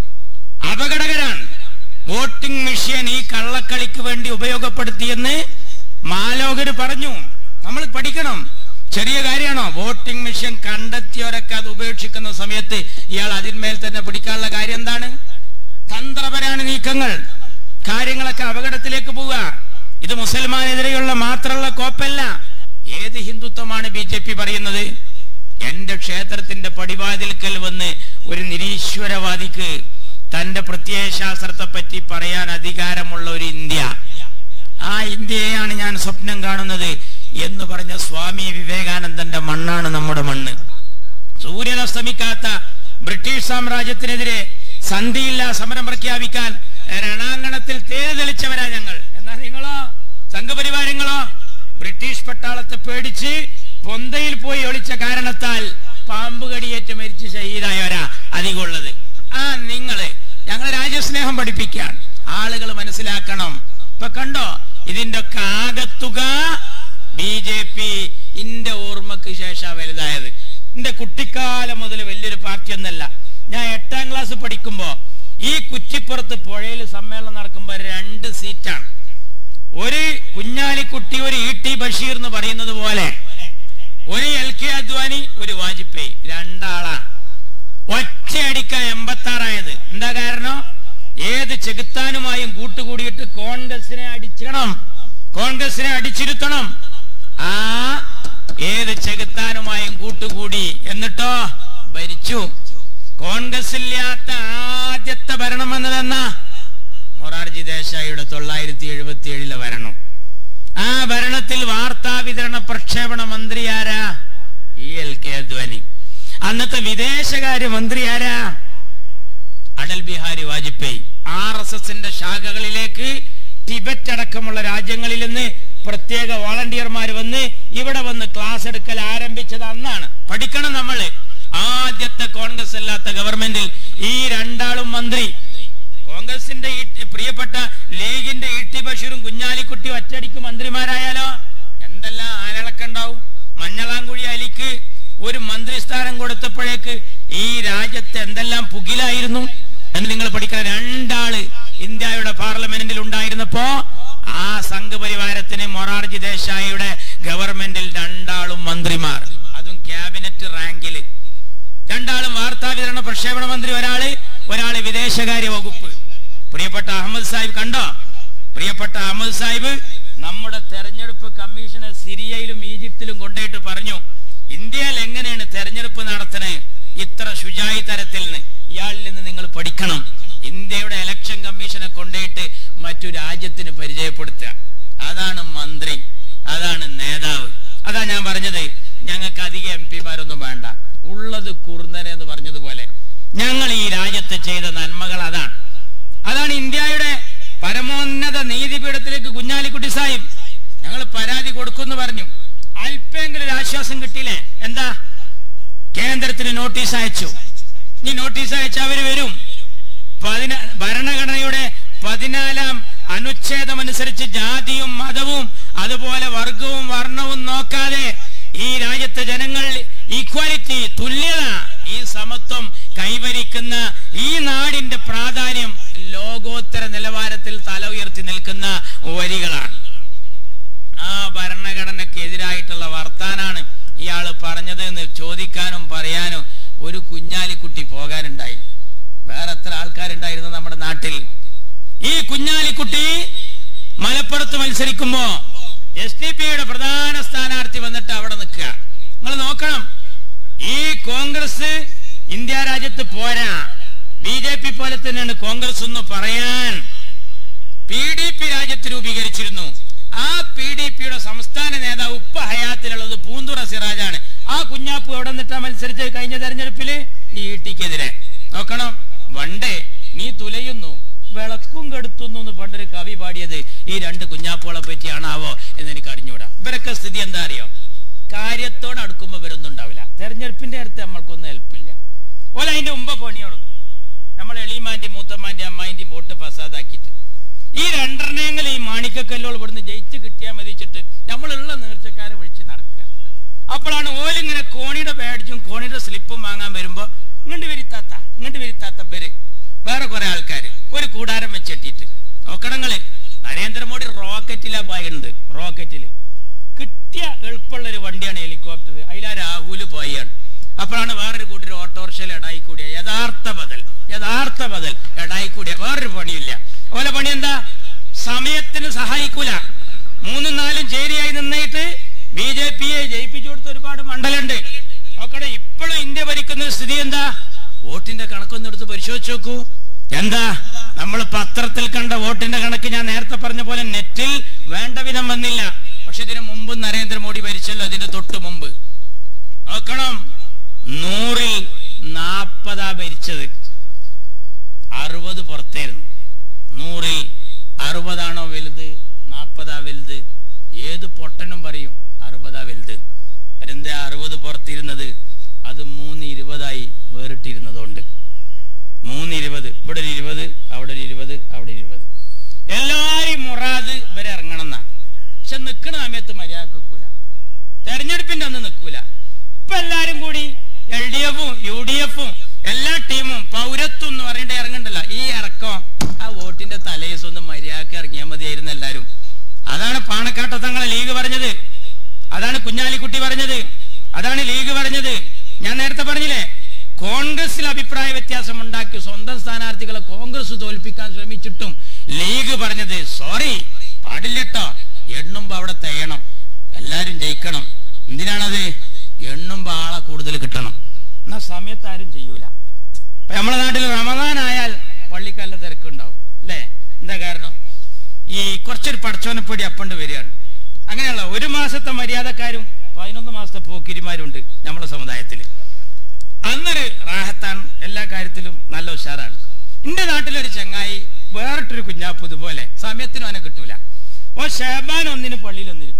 അപകടകരാണ് വോട്ടിംഗ് മെഷീൻ ഈ കള്ളക്കളിക്ക് വേണ്ടി ഉപയോഗപ്പെടുത്തിയെന്ന് മാലോകര് പറഞ്ഞു നമ്മൾ പഠിക്കണം ചെറിയ കാര്യമാണോ വോട്ടിംഗ് മെഷീൻ കണ്ടെത്തിയവരൊക്കെ അത് ഉപേക്ഷിക്കുന്ന സമയത്ത് ഇയാൾ അതിന്മേൽ തന്നെ പിടിക്കാനുള്ള കാര്യം എന്താണ് തന്ത്രപരാണ് നീക്കങ്ങൾ കാര്യങ്ങളൊക്കെ അപകടത്തിലേക്ക് പോവുക ഇത് മുസൽമാനെതിരെയുള്ള മാത്രമുള്ള കോപ്പല്ല ഏത് ഹിന്ദുത്വമാണ് ബി ജെ പി പറയുന്നത് എന്റെ ക്ഷേത്രത്തിന്റെ പടിവാതിൽക്കൽ വന്ന് ഒരു നിരീശ്വരവാദിക്ക് തന്റെ പ്രത്യയശാസ്ത്രത്തെ പറ്റി പറയാൻ അധികാരമുള്ള ഒരു ഇന്ത്യ ആ ഇന്ത്യയെയാണ് ഞാൻ സ്വപ്നം കാണുന്നത് എന്ന് പറഞ്ഞ സ്വാമി വിവേകാനന്ദന്റെ മണ്ണാണ് നമ്മുടെ മണ്ണ് സൂര്യൻ അസ്തമിക്കാത്ത ബ്രിട്ടീഷ് സാമ്രാജ്യത്തിനെതിരെ സന്ധിയില്ല സമരം പ്രഖ്യാപിക്കാൻ രണാങ്കണത്തിൽ തേര് തെളിച്ചവരാ ഞങ്ങൾ എന്നാ നിങ്ങളോ സംഘപരിവാരങ്ങളോ ബ്രിട്ടീഷ് പട്ടാളത്തെ പേടിച്ച് പൊന്തയിൽ പോയി ഒളിച്ച കാരണത്താൽ പാമ്പ് കടിയേറ്റ് മരിച്ച് ഷഹീദായവരാ അധികമുള്ളത് ആ നിങ്ങള് ഞങ്ങൾ രാജ്യസ്നേഹം പഠിപ്പിക്കാൻ ആളുകൾ മനസ്സിലാക്കണം ഇപ്പൊ കണ്ടോ ഇതിന്റെ ഒക്കെ ആകത്തുക ബി ജെ പി ഇന്റെ ഓർമ്മക്ക് ശേഷം വലുതായത് എന്റെ കുട്ടിക്കാലം മുതൽ വലിയൊരു പാർട്ടി ഒന്നല്ല ഞാൻ എട്ടാം ക്ലാസ് പഠിക്കുമ്പോ ഈ കുറ്റിപ്പുറത്ത് പുഴയിൽ സമ്മേളനം നടക്കുമ്പോ രണ്ട് സീറ്റാണ് ഒരു കുഞ്ഞാലിക്കുട്ടി ഒരു ഇ ടി ബഷീർ എന്ന് പറയുന്നത് പോലെ ഒരു എൽ കെ അദ്വാനി ഒരു വാജ്പേയി രണ്ടാളാണ് ഒറ്റയടിക്ക എൺപത്തി ആറായത് എന്താ കാരണം ഏത് ചെകുത്താനുമായും കൂട്ടുകൂടിയിട്ട് കോൺഗ്രസിനെ അടിക്കണം കോൺഗ്രസിനെ അടിച്ചിരുത്തണം ആ ഏത് ചെകുത്താനുമായും കൂട്ടുകൂടി എന്നിട്ടോ ഭരിച്ചു കോൺഗ്രസ് ഇല്ലാത്ത ആദ്യത്തെ ഭരണം വന്നതെന്നാ മൊറാർജി ദേശായിയുടെ തൊള്ളായിരത്തി എഴുപത്തി ഏഴിലെ ഭരണം ആ ഭരണത്തിൽ വാർത്താ വിതരണ പ്രക്ഷേപണ മന്ത്രി ആരാ ഇ എൽ കെ അദ്വാനി അന്നത്തെ വിദേശകാര്യ മന്ത്രി ആരാ അടൽ ബിഹാരി വാജ്പേയി ആർ എസ് എസിന്റെ ശാഖകളിലേക്ക് ടിബറ്റ് അടക്കമുള്ള രാജ്യങ്ങളിൽ നിന്ന് പ്രത്യേക വോളണ്ടിയർമാർ വന്ന് ഇവിടെ വന്ന് ക്ലാസ് എടുക്കൽ ആരംഭിച്ചത് അന്നാണ് പഠിക്കണം നമ്മള് ആദ്യത്തെ കോൺഗ്രസ് അല്ലാത്ത ഗവൺമെന്റിൽ ഈ രണ്ടാളും മന്ത്രി കോൺഗ്രസിന്റെ ഈ പ്രിയപ്പെട്ട ലീഗിന്റെ ഇ ടി ബഷീറും കുഞ്ഞാലിക്കുട്ടി ഒറ്റടിക്ക് മന്ത്രിമാരായാലോ എന്തെല്ലാം ആരളക്കുണ്ടാവും മഞ്ഞളാങ്കുഴി അലിക്ക് ഒരു മന്ത്രിസ്ഥാനം കൊടുത്തപ്പോഴേക്ക് ഈ രാജ്യത്ത് എന്തെല്ലാം പുകിലായിരുന്നു എന്ന് നിങ്ങൾ പഠിക്കാൻ രണ്ടാള് ഇന്ത്യയുടെ പാർലമെന്റിൽ ഉണ്ടായിരുന്നപ്പോ ആ സംഘപരിവാരത്തിന് മൊറാർജി ദേശായിയുടെ ഗവൺമെന്റിൽ രണ്ടാളും മന്ത്രിമാർ അതും ക്യാബിനറ്റ് റാങ്കില് രണ്ടാളും വാർത്താ വിതരണ പ്രക്ഷേപണ മന്ത്രി ഒരാള് ഒരാള് വിദേശകാര്യ വകുപ്പ് പ്രിയപ്പെട്ട അഹമ്മദ് സാഹിബ് കണ്ടോ പ്രിയപ്പെട്ട അഹമ്മദ് സാഹിബ് നമ്മുടെ തെരഞ്ഞെടുപ്പ് കമ്മീഷനെ സിറിയയിലും ഈജിപ്തിലും കൊണ്ടുപോയിട്ട് പറഞ്ഞു ഇന്ത്യയിൽ എങ്ങനെയാണ് തെരഞ്ഞെടുപ്പ് നടത്തണേ ഇത്ര ശുചായി തരത്തിൽ നിന്ന് ഇയാളിൽ നിന്ന് നിങ്ങൾ പഠിക്കണം ഇന്ത്യയുടെ ഇലക്ഷൻ കമ്മീഷനെ കൊണ്ടുപോയിട്ട് മറ്റു രാജ്യത്തിന് പരിചയപ്പെടുത്തുക അതാണ് മന്ത്രി അതാണ് നേതാവ് അതാ ഞാൻ പറഞ്ഞത് ഞങ്ങൾക്ക് അധികം എം പിമാരൊന്നും വേണ്ട ഉള്ളത് കുറുന്നനെ എന്ന് പറഞ്ഞതുപോലെ ഞങ്ങൾ ഈ രാജ്യത്ത് ചെയ്ത നന്മകൾ അതാണ് അതാണ് ഇന്ത്യയുടെ പരമോന്നത നീതിപീഠത്തിലേക്ക് കുഞ്ഞാലിക്കുട്ടി സാഹിബ് ഞങ്ങൾ പരാതി കൊടുക്കുമെന്ന് പറഞ്ഞു അല്പെങ്കിലും ഒരു ആശ്വാസം കിട്ടിയില്ലേ എന്താ കേന്ദ്രത്തിന് നോട്ടീസ് അയച്ചു ഇനി നോട്ടീസ് അയച്ച അവര് വരും പതിന ഭരണഘടനയുടെ പതിനാലാം അനുച്ഛേദം അനുസരിച്ച് ജാതിയും മതവും അതുപോലെ വർഗവും വർണ്ണവും നോക്കാതെ ഈ രാജ്യത്തെ ജനങ്ങൾ ഈക്വാലിറ്റി തുല്യത ഈ സമത്വം കൈവരിക്കുന്ന ഈ നാടിന്റെ പ്രാധാന്യം ലോകോത്തര നിലവാരത്തിൽ തല ഉയർത്തി നിൽക്കുന്ന വരികളാണ് ആ ഭരണഘടനയ്ക്ക് എതിരായിട്ടുള്ള വർത്താനാണ് ഇയാൾ പറഞ്ഞത് എന്ന് ചോദിക്കാനും പറയാനും ഒരു കുഞ്ഞാലിക്കുട്ടി പോകാനുണ്ടായി വേറെ എത്ര ആൾക്കാരുണ്ടായിരുന്നു നമ്മുടെ നാട്ടിൽ ഈ കുഞ്ഞാലിക്കുട്ടി മലപ്പുറത്ത് മത്സരിക്കുമ്പോ എസ് ഡി പിയുടെ പ്രധാന സ്ഥാനാർത്ഥി വന്നിട്ട് അവിടെ നിൽക്കുക നിങ്ങൾ നോക്കണം ഈ കോൺഗ്രസ് ഇന്ത്യ രാജ്യത്ത് പോരാ ബി ജെ പി പോലെ തന്നെയാണ് കോൺഗ്രസ് എന്ന് പറയാൻ പി ഡി പി രാജ്യത്ത് രൂപീകരിച്ചിരുന്നു ആ പി ഡി പിയുടെ സംസ്ഥാന നേതാവ് ഉപ്പ ഹയാത്തിലുള്ളത് പൂന്തുറ സിറാജാണ് ആ കുഞ്ഞാപ്പു എവിടെ നിന്നിട്ടാ മത്സരിച്ച് കഴിഞ്ഞ തെരഞ്ഞെടുപ്പില് ഈ ഇട്ടിക്കെതിരെ നോക്കണം വണ്ടേ നീ തുലയുന്നു വിളക്കും കെടുത്തുന്നു എന്ന് പണ്ടൊരു കവി പാടിയത് ഈ രണ്ട് കുഞ്ഞാപ്പുകളെ പറ്റിയാണാവോ എന്ന് എനിക്ക് അറിഞ്ഞൂടാ ഇവരൊക്കെ സ്ഥിതി എന്താ അറിയോ കാര്യത്തോട് അടുക്കുമ്പോ ഇവരൊന്നും ഉണ്ടാവില്ല തെരഞ്ഞെടുപ്പിന്റെ അടുത്ത് നമ്മൾക്കൊന്നും ഹെൽപ്പില്ല ഓല അതിന്റെ മുമ്പ് പണി തുടങ്ങും നമ്മൾ എളിമാന്റെ മൂത്തമ്മാന്റെ അമ്മായിന്റെ വോട്ട് ഫസാദാക്കിയിട്ട് ഈ രണ്ടെണ്ണെങ്കിലും ഈ മാണിക്കക്കല്ലോൾ ഇവിടുന്ന് ജയിച്ച് കിട്ടിയാൽ മതിച്ചിട്ട് നമ്മളുള്ള നേർച്ചക്കാരെ വിളിച്ച് നടക്കുക അപ്പോഴാണ് ഓലിങ്ങനെ കോണിയുടെ ബാഡ്ജും കോണിയുടെ സ്ലിപ്പും വാങ്ങാൻ വരുമ്പോ ഇങ്ങോട്ട് വരിത്താത്ത ഇങ്ങോട്ട് വരിത്താത്ത പേര് വേറെ കുറെ ആൾക്കാര് ഒരു കൂടാരം വെച്ചിട്ടിട്ട് നോക്കണങ്ങള് നരേന്ദ്രമോദി റോക്കറ്റിലാ പോയുണ്ട് റോക്കറ്റില് കിട്ടിയ എളുപ്പമുള്ള ഒരു വണ്ടിയാണ് ഹെലികോപ്റ്റർ അതിലാ രാഹുല് പോയാണ് അപ്പോഴാണ് വേറൊരു കൂട്ടർ ഓട്ടോറിക്ഷയിൽ എടായി കൂടിയ യഥാർത്ഥ ബദൽ യഥാർത്ഥ ബദൽ എടായി കൂടിയ വേറൊരു പണിയില്ല ഓലെ പണി എന്താ സമയത്തിന് സഹായിക്കൂല മൂന്നും നാലും ചേരിയായി നിന്നിട്ട് ബി ജെ പിയെ ജയിപ്പിച്ചു കൊടുത്ത ഒരുപാട് മണ്ഡലുണ്ട് നോക്കണേ ഇപ്പോഴും ഇന്ത്യ ഭരിക്കുന്ന സ്ഥിതി എന്താ വോട്ടിന്റെ കണക്കൊന്നും എടുത്ത് പരിശോധിച്ച് നോക്കൂ എന്താ നമ്മൾ പത്രത്തിൽ കണ്ട വോട്ടിന്റെ കണക്ക് ഞാൻ നേരത്തെ പറഞ്ഞ പോലെ നെറ്റിൽ വേണ്ട വിധം വന്നില്ല പക്ഷെ ഇതിനു മുമ്പ് നരേന്ദ്രമോദി ഭരിച്ചല്ലോ അതിന്റെ തൊട്ട് മുമ്പ് നോക്കണം നൂറിൽ നാപ്പതാ ഭരിച്ചത് അറുപത് പുറത്തായിരുന്നു നൂറിൽ അറുപതാണോ വലുത് നാപ്പതാ വലുത് ഏത് പൊട്ടനും പറയും അറുപതാ വലുത് എന്താ അറുപത് പുറത്തിരുന്നത് അത് മൂന്ന് ഇരുപതായി വേറിട്ടിരുന്നതുകൊണ്ട് മൂന്ന് ഇരുപത് ഇവിടെ ഒരു ഇരുപത് അവിടെ ഒരു ഇരുപത് അവിടെ ഒരു ഇരുപത് എല്ലാരും മുറാദ് ഇവരെ ഇറങ്ങണം എന്നാണ് പക്ഷെ നിൽക്കുന്ന സമയത്ത് മര്യാദ നിൽക്കൂല തെരഞ്ഞെടുപ്പിന്റെ അന്ന് നിൽക്കൂല ഇപ്പൊ എല്ലാരും കൂടി എൽ ഡി എഫും യു ഡി എഫും എല്ലാ ടീമും പൗരത്വം എന്ന് പറയേണ്ട ഇറങ്ങണ്ടല്ലോ ഈ ഇറക്കം ആ വോട്ടിന്റെ തലേദിവസം ഒന്ന് മര്യാദക്ക് ഇറങ്ങിയാൽ മതിയായിരുന്നു എല്ലാരും അതാണ് പാണക്കാട്ടത്തങ്ങളെ ലീഗ് പറഞ്ഞത് അതാണ് കുഞ്ഞാലിക്കുട്ടി പറഞ്ഞത് അതാണ് ലീഗ് പറഞ്ഞത് ഞാൻ നേരത്തെ പറഞ്ഞില്ലേ കോൺഗ്രസിൽ അഭിപ്രായ വ്യത്യാസം ഉണ്ടാക്കി സ്വന്തം സ്ഥാനാർത്ഥികളെ കോൺഗ്രസ് തോൽപ്പിക്കാൻ ശ്രമിച്ചിട്ടും ലീഗ് പറഞ്ഞത് സോറി പാടില്ലട്ടോ എണ്ണുമ്പോ അവിടെ തെയ്യണം എല്ലാരും ജയിക്കണം എന്തിനാണത് എണ്ണുമ്പോ ആളെ കൂടുതൽ കിട്ടണം എന്നാ സമയത്ത് ആരും ചെയ്യൂല ഇപ്പൊ നമ്മളെ നാട്ടിൽ റമദാൻ ആയാൽ പള്ളിക്കല്ല തിരക്കുണ്ടാവും അല്ലേ എന്താ കാരണം ഈ കുറച്ചൊരു പടച്ചോനപ്പൊടി അപ്പണ്ട് വരികയാണ് അങ്ങനെയുള്ള ഒരു മാസത്തെ മര്യാദക്കാരും പതിനൊന്ന് മാസത്തെ പോക്കിരിമാരുണ്ട് നമ്മുടെ സമുദായത്തിൽ അന്നൊരു റാഹത്താണ് എല്ലാ കാര്യത്തിലും നല്ല ഉഷാറാണ് എന്റെ നാട്ടിലൊരു ചങ്ങായി വേറിട്ടൊരു കുഞ്ഞാപ്പ് ഇതുപോലെ സമയത്തിനും അവനെ കിട്ടൂല ഓ ഷാബാൻ ഒന്നിന് പള്ളിയിൽ വന്നിരിക്കും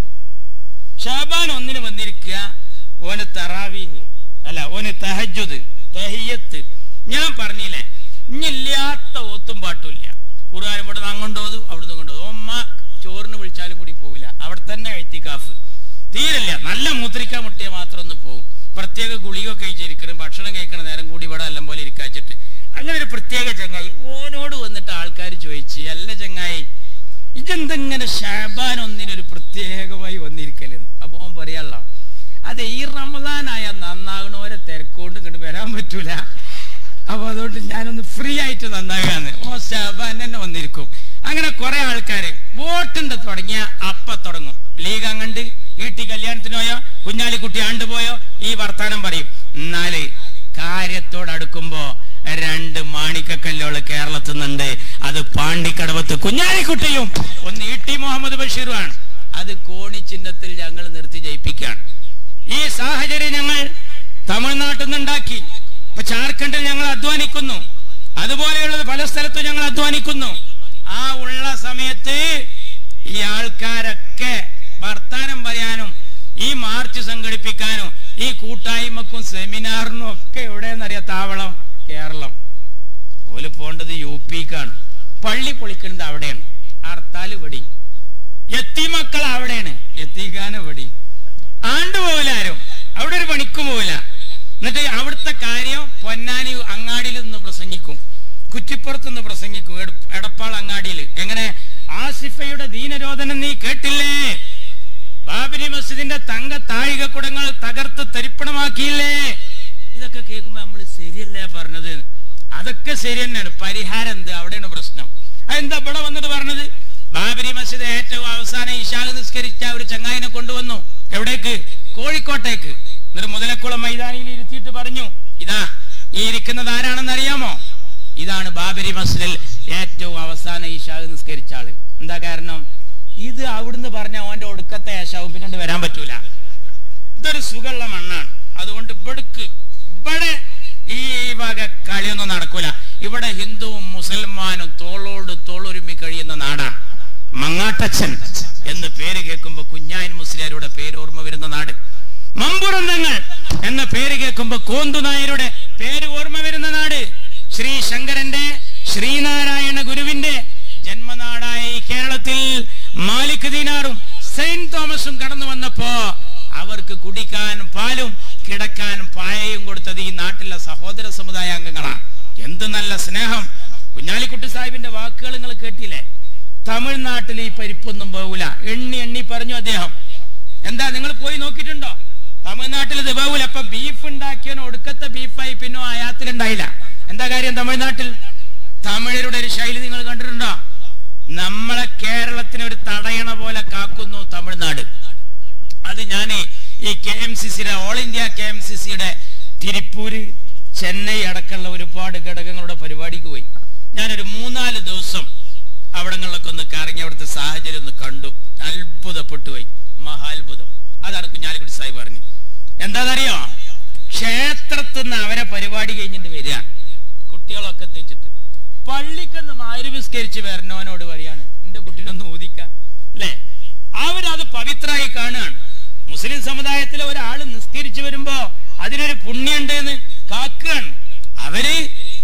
ഷാബാൻ ഒന്നിന് വന്നിരിക്കുക ഓന് തറാവീഹ് അല്ല ഓന് തഹജുദ് തഹിയത്ത് ഞാൻ പറഞ്ഞില്ലേ ഇനില്ലാത്ത ഓത്തും പാട്ടും ഇല്ല ഖുർആൻ ഇവിടെ നിന്ന് അങ്ങോട്ട് ഓതും അവിടുന്ന് കൊണ്ടുപോകും ഉമ്മ ചോറിന് വിളിച്ചാലും കൂടി പോവില്ല അവിടെ തന്നെ എഴുത്തിക്കാഫ് തീരില്ല നല്ല മൂത്രിക്കാൻ മുട്ടിയ മാത്രം ഒന്ന് പോകും പ്രത്യേക ഗുളിക കഴിച്ചിരിക്കണം ഭക്ഷണം കഴിക്കണ നേരം കൂടി ഇവിടെ എല്ലാം പോലെ ഇരിക്കാച്ചിട്ട് അങ്ങനെ ഒരു പ്രത്യേക ചങ്ങായി ഓനോട് വന്നിട്ട് ആൾക്കാർ ചോദിച്ചു അല്ല ചങ്ങായി ഇതെന്തെങ്ങനെ ഷാബാൻ ഒന്നിനൊരു പ്രത്യേകമായി വന്നിരിക്കലെന്ന് അപ്പൊ ഓൻ പറയാനുള്ള അതെ ഈ റമദാനായ നന്നാകണോരെ തിരക്കൊണ്ട് ഇങ്ങോട്ട് വരാൻ പറ്റൂല അപ്പൊ അതുകൊണ്ട് ഞാനൊന്ന് ഫ്രീ ആയിട്ട് നന്നാകാന്ന് ഓ ഷാബാൻ തന്നെ വന്നിരിക്കും അങ്ങനെ കുറെ ആൾക്കാര് വോട്ടുണ്ട് തുടങ്ങിയ അപ്പ തുടങ്ങും ലീഗ് അങ്ങണ്ട് വീട്ടി കല്യാണത്തിന് പോയോ കുഞ്ഞാലിക്കുട്ടി ആണ്ടുപോയോ ഈ വർത്താനം പറയും എന്നാല് കാര്യത്തോട് അടുക്കുമ്പോ രണ്ട് മാണിക്കക്കല്ലോള് കേരളത്തിൽ നിന്നുണ്ട് അത് പാണ്ടിക്കടവത്ത് കുഞ്ഞാലിക്കുട്ടിയും ഒന്ന് ഇ ടി മുഹമ്മദ് ബഷീറുമാണ് അത് കോണി ചിഹ്നത്തിൽ ഞങ്ങൾ നിർത്തി ജയിപ്പിക്കുകയാണ് ഈ സാഹചര്യം ഞങ്ങൾ തമിഴ്നാട്ടിൽ നിന്നുണ്ടാക്കി ഇപ്പൊ ജാർഖണ്ഡിൽ ഞങ്ങൾ അധ്വാനിക്കുന്നു അതുപോലെയുള്ളത് പല സ്ഥലത്തും ഞങ്ങൾ അധ്വാനിക്കുന്നു ആ ഉള്ള സമയത്ത് ഈ ആൾക്കാരൊക്കെ വർത്താനം പറയാനും ഈ മാർച്ച് സംഘടിപ്പിക്കാനും ഈ കൂട്ടായ്മക്കും സെമിനാറിനും ഒക്കെ എവിടെയെന്നറിയാം താവളം കേരളം ഓല് പോണ്ടത് യു പിക്കാണ് പള്ളി പൊളിക്കുന്നത് അവിടെയാണ് ഹർത്താൽ ഇവിടെ എത്തി മക്കൾ അവിടെയാണ് എത്തിക്കാൻ ഇവിടെ ആണ്ട് പോവില്ല ആരും അവിടെ ഒരു പണിക്കും പോവില്ല എന്നിട്ട് അവിടുത്തെ കാര്യം പൊന്നാനി അങ്ങാടിയിൽ നിന്ന് പ്രസംഗിക്കും കുറ്റിപ്പുറത്ത് നിന്ന് പ്രസംഗിക്കും എട- എടപ്പാൾ അങ്ങാടിയിൽ എങ്ങനെ ആസിഫയുടെ ദീനരോധനം നീ കേട്ടില്ലേ ബാബരി മസ്ജിദിന്റെ തങ്ക താഴിക കുടങ്ങൾ തകർത്ത് തരിപ്പണമാക്കിയില്ലേ ഇതൊക്കെ കേൾക്കുമ്പോ നമ്മൾ ശരിയല്ലേ പറഞ്ഞത് അതൊക്കെ ശരി തന്നെയാണ് പരിഹാരം എന്ത് അവിടെയാണ് പ്രശ്നം അതെന്താ ഇവിടെ വന്നിട്ട് പറഞ്ഞത് ബാബരി മസ്ജിദ് ഏറ്റവും അവസാനം ഇഷാഖ് നിസ്കരിച്ച ഒരു ചങ്ങായിനെ കൊണ്ടുവന്നു എവിടേക്ക് കോഴിക്കോട്ടേക്ക് എന്നിട്ട് മുതലക്കുളം മൈതാനിയിൽ ഇരുത്തിയിട്ട് പറഞ്ഞു ഇതാ ഈ ഇരിക്കുന്നത് ആരാണെന്ന് അറിയാമോ ഇതാണ് ബാബരി മസ്ജിദിൽ ഏറ്റവും അവസാനം ഇഷാഖ് നിസ്കരിച്ച ആള് എന്താ കാരണം ഇത് അവിടുന്ന് പറഞ്ഞ ഓന്റെ ഒടുക്കത്തെ ഏശാവും പിന്നെ വരാൻ പറ്റൂല ഇതൊരു സുഖമുള്ള മണ്ണാണ് അതുകൊണ്ട് ഇവിടക്ക് ഇവിടെ ഈ വക കളിയൊന്നും നടക്കൂല ഇവിടെ ഹിന്ദുവും മുസൽമാനും തോളോട് തോളൊരുമി കഴിയുന്ന നാടാണ് മങ്ങാട്ടച്ചൻ എന്ന് പേര് കേൾക്കുമ്പോ കുഞ്ഞായൻ മുസ്ലിയാരുടെ പേര് ഓർമ്മ വരുന്ന നാട് മമ്പുറന്തങ്ങൾ എന്ന പേര് കേൾക്കുമ്പോ കോന്തു നായരുടെ പേര് ഓർമ്മ വരുന്ന നാട് ശ്രീ ശങ്കരന്റെ ശ്രീനാരായണ ഗുരുവിന്റെ ജന്മനാടായ ഈ കേരളത്തിൽ മാലിക് ദീനാറും സെയിന്റ് തോമസും കടന്നു വന്നപ്പോ അവർക്ക് കുടിക്കാൻ പാലും കിടക്കാൻ പായയും കൊടുത്തത് ഈ നാട്ടിലെ സഹോദര സമുദായ അംഗങ്ങളാണ് എന്ത് നല്ല സ്നേഹം കുഞ്ഞാലിക്കുട്ടി സാഹിബിന്റെ വാക്കുകൾ നിങ്ങൾ കേട്ടില്ലേ തമിഴ്നാട്ടിൽ ഈ പരിപ്പൊന്നും പോകൂല എണ്ണി എണ്ണി പറഞ്ഞു അദ്ദേഹം എന്താ നിങ്ങൾ പോയി നോക്കിയിട്ടുണ്ടോ തമിഴ്നാട്ടിൽ ദിബാവൂൽ അപ്പൊ ബീഫ് ഉണ്ടാക്കിയവന് ഒടുക്കത്തെ ബീഫായി പിന്നെ ആയാത്തിലുണ്ടായില്ല എന്താ കാര്യം തമിഴ്നാട്ടിൽ തമിഴരുടെ ഒരു ശൈലി നിങ്ങൾ കണ്ടിട്ടുണ്ടോ നമ്മളെ കേരളത്തിന് ഒരു തടയണ പോലെ കാക്കുന്നു തമിഴ്നാട് അത് ഞാൻ ഈ കെ എം സി സിയുടെ all India K M C സിയുടെ തിരുപ്പൂര് ചെന്നൈ അടക്കമുള്ള ഒരുപാട് ഘടകങ്ങളുടെ പരിപാടിക്ക് പോയി ഞാനൊരു മൂന്നാല് ദിവസം അവിടങ്ങളിലൊക്കെ ഒന്ന് കറങ്ങി അവിടുത്തെ സാഹചര്യം ഒന്ന് കണ്ടു അത്ഭുതപ്പെട്ടു പോയി മഹാത്ഭുതം അതാണ് കുഞ്ഞാലിക്കുട്ടി സാഹിബ് പറഞ്ഞു എന്താണെന്നറിയോ ക്ഷേത്രത്തിൽ നിന്ന് അവരെ പരിപാടി കഴിഞ്ഞിട്ട് വരിക കുട്ടികളൊക്കെ എത്തിച്ചിട്ട് പള്ളിക്കെന്ന് മാരുവിസ്കരിച്ച് വരണവനോട് പറയാണ് എന്റെ കുട്ടീനൊന്ന് ഊതിക്കാം അല്ലേ അവരത് പവിത്രമായി കാണുകയാണ് മുസ്ലിം സമുദായത്തിലെ ഒരാൾ നിസ്കരിച്ചു വരുമ്പോ അതിനൊരു പുണ്യുണ്ട് എന്ന് കാക്കുകയാണ് അവര്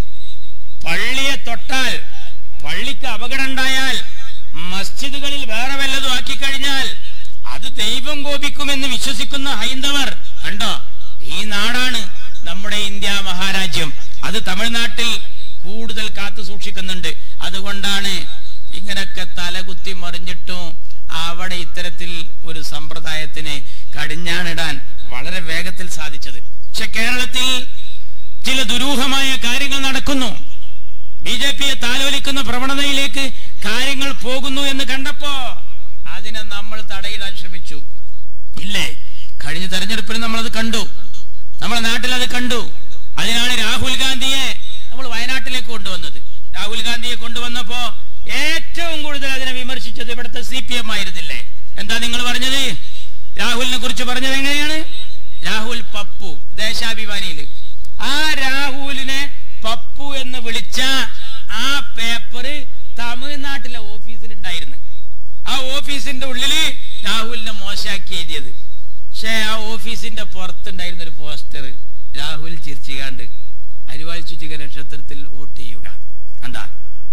പള്ളിയെ തൊട്ടാൽ പള്ളിക്ക് അപകടം ഉണ്ടായാൽ മസ്ജിദുകളിൽ വേറെ വല്ലതും ആക്കി കഴിഞ്ഞാൽ അത് ദൈവം കോപിക്കുമെന്ന് വിശ്വസിക്കുന്ന ഹൈന്ദവർ കണ്ടോ ഈ നാടാണ് നമ്മുടെ ഇന്ത്യ മഹാരാജ്യം അത് തമിഴ്നാട്ടിൽ കൂടുതൽ കാത്തു സൂക്ഷിക്കുന്നുണ്ട് അതുകൊണ്ടാണ് ഇങ്ങനൊക്കെ തലകുത്തി മറിഞ്ഞിട്ടും അവിടെ ഇത്തരത്തിൽ ഒരു സമ്പ്രദായത്തിന് കടിഞ്ഞാണിടാൻ വളരെ വേഗത്തിൽ സാധിച്ചത് പക്ഷെ കേരളത്തിൽ ചില ദുരൂഹമായ കാര്യങ്ങൾ നടക്കുന്നു ബി ജെ പിയെ താലോലിക്കുന്ന പ്രവണതയിലേക്ക് കാര്യങ്ങൾ പോകുന്നു എന്ന് കണ്ടപ്പോ അതിനെ നമ്മൾ തടയിടാൻ ശ്രമിച്ചു ഇല്ലേ കഴിഞ്ഞ തെരഞ്ഞെടുപ്പിൽ നമ്മളത് കണ്ടു നമ്മുടെ നാട്ടിൽ അത് കണ്ടു അതിനാണ് രാഹുൽ ഗാന്ധിയെ നമ്മൾ വയനാട്ടിലേക്ക് കൊണ്ടുവന്നത് രാഹുൽ ഗാന്ധിയെ കൊണ്ടുവന്നപ്പോ ഏറ്റവും കൂടുതൽ അതിനെ വിമർശിച്ചത് ഇവിടുത്തെ സി പി എം ആയിരുന്നില്ലേ എന്താ നിങ്ങൾ പറഞ്ഞത് രാഹുലിനെ കുറിച്ച് പറഞ്ഞത് എങ്ങനെയാണ് രാഹുൽ പപ്പു ദേശാഭിമാനിയില് ആ രാഹുലിനെ പപ്പു എന്ന് വിളിച്ച ആ പേപ്പർ തമിഴ്നാട്ടിലെ ഓഫീസിൽ ഉണ്ടായിരുന്നു ആ ഓഫീസിന്റെ ഉള്ളില് രാഹുലിനെ മോശാക്കി എഴുതിയത് പക്ഷേ ആ ഓഫീസിന്റെ പുറത്തുണ്ടായിരുന്ന ഒരു പോസ്റ്റർ രാഹുൽ ചിരിച്ചുകാണ്ട് അരിവാൾ ചുറ്റിക നക്ഷത്രത്തിൽ വോട്ട് ചെയ്യുക കണ്ടാ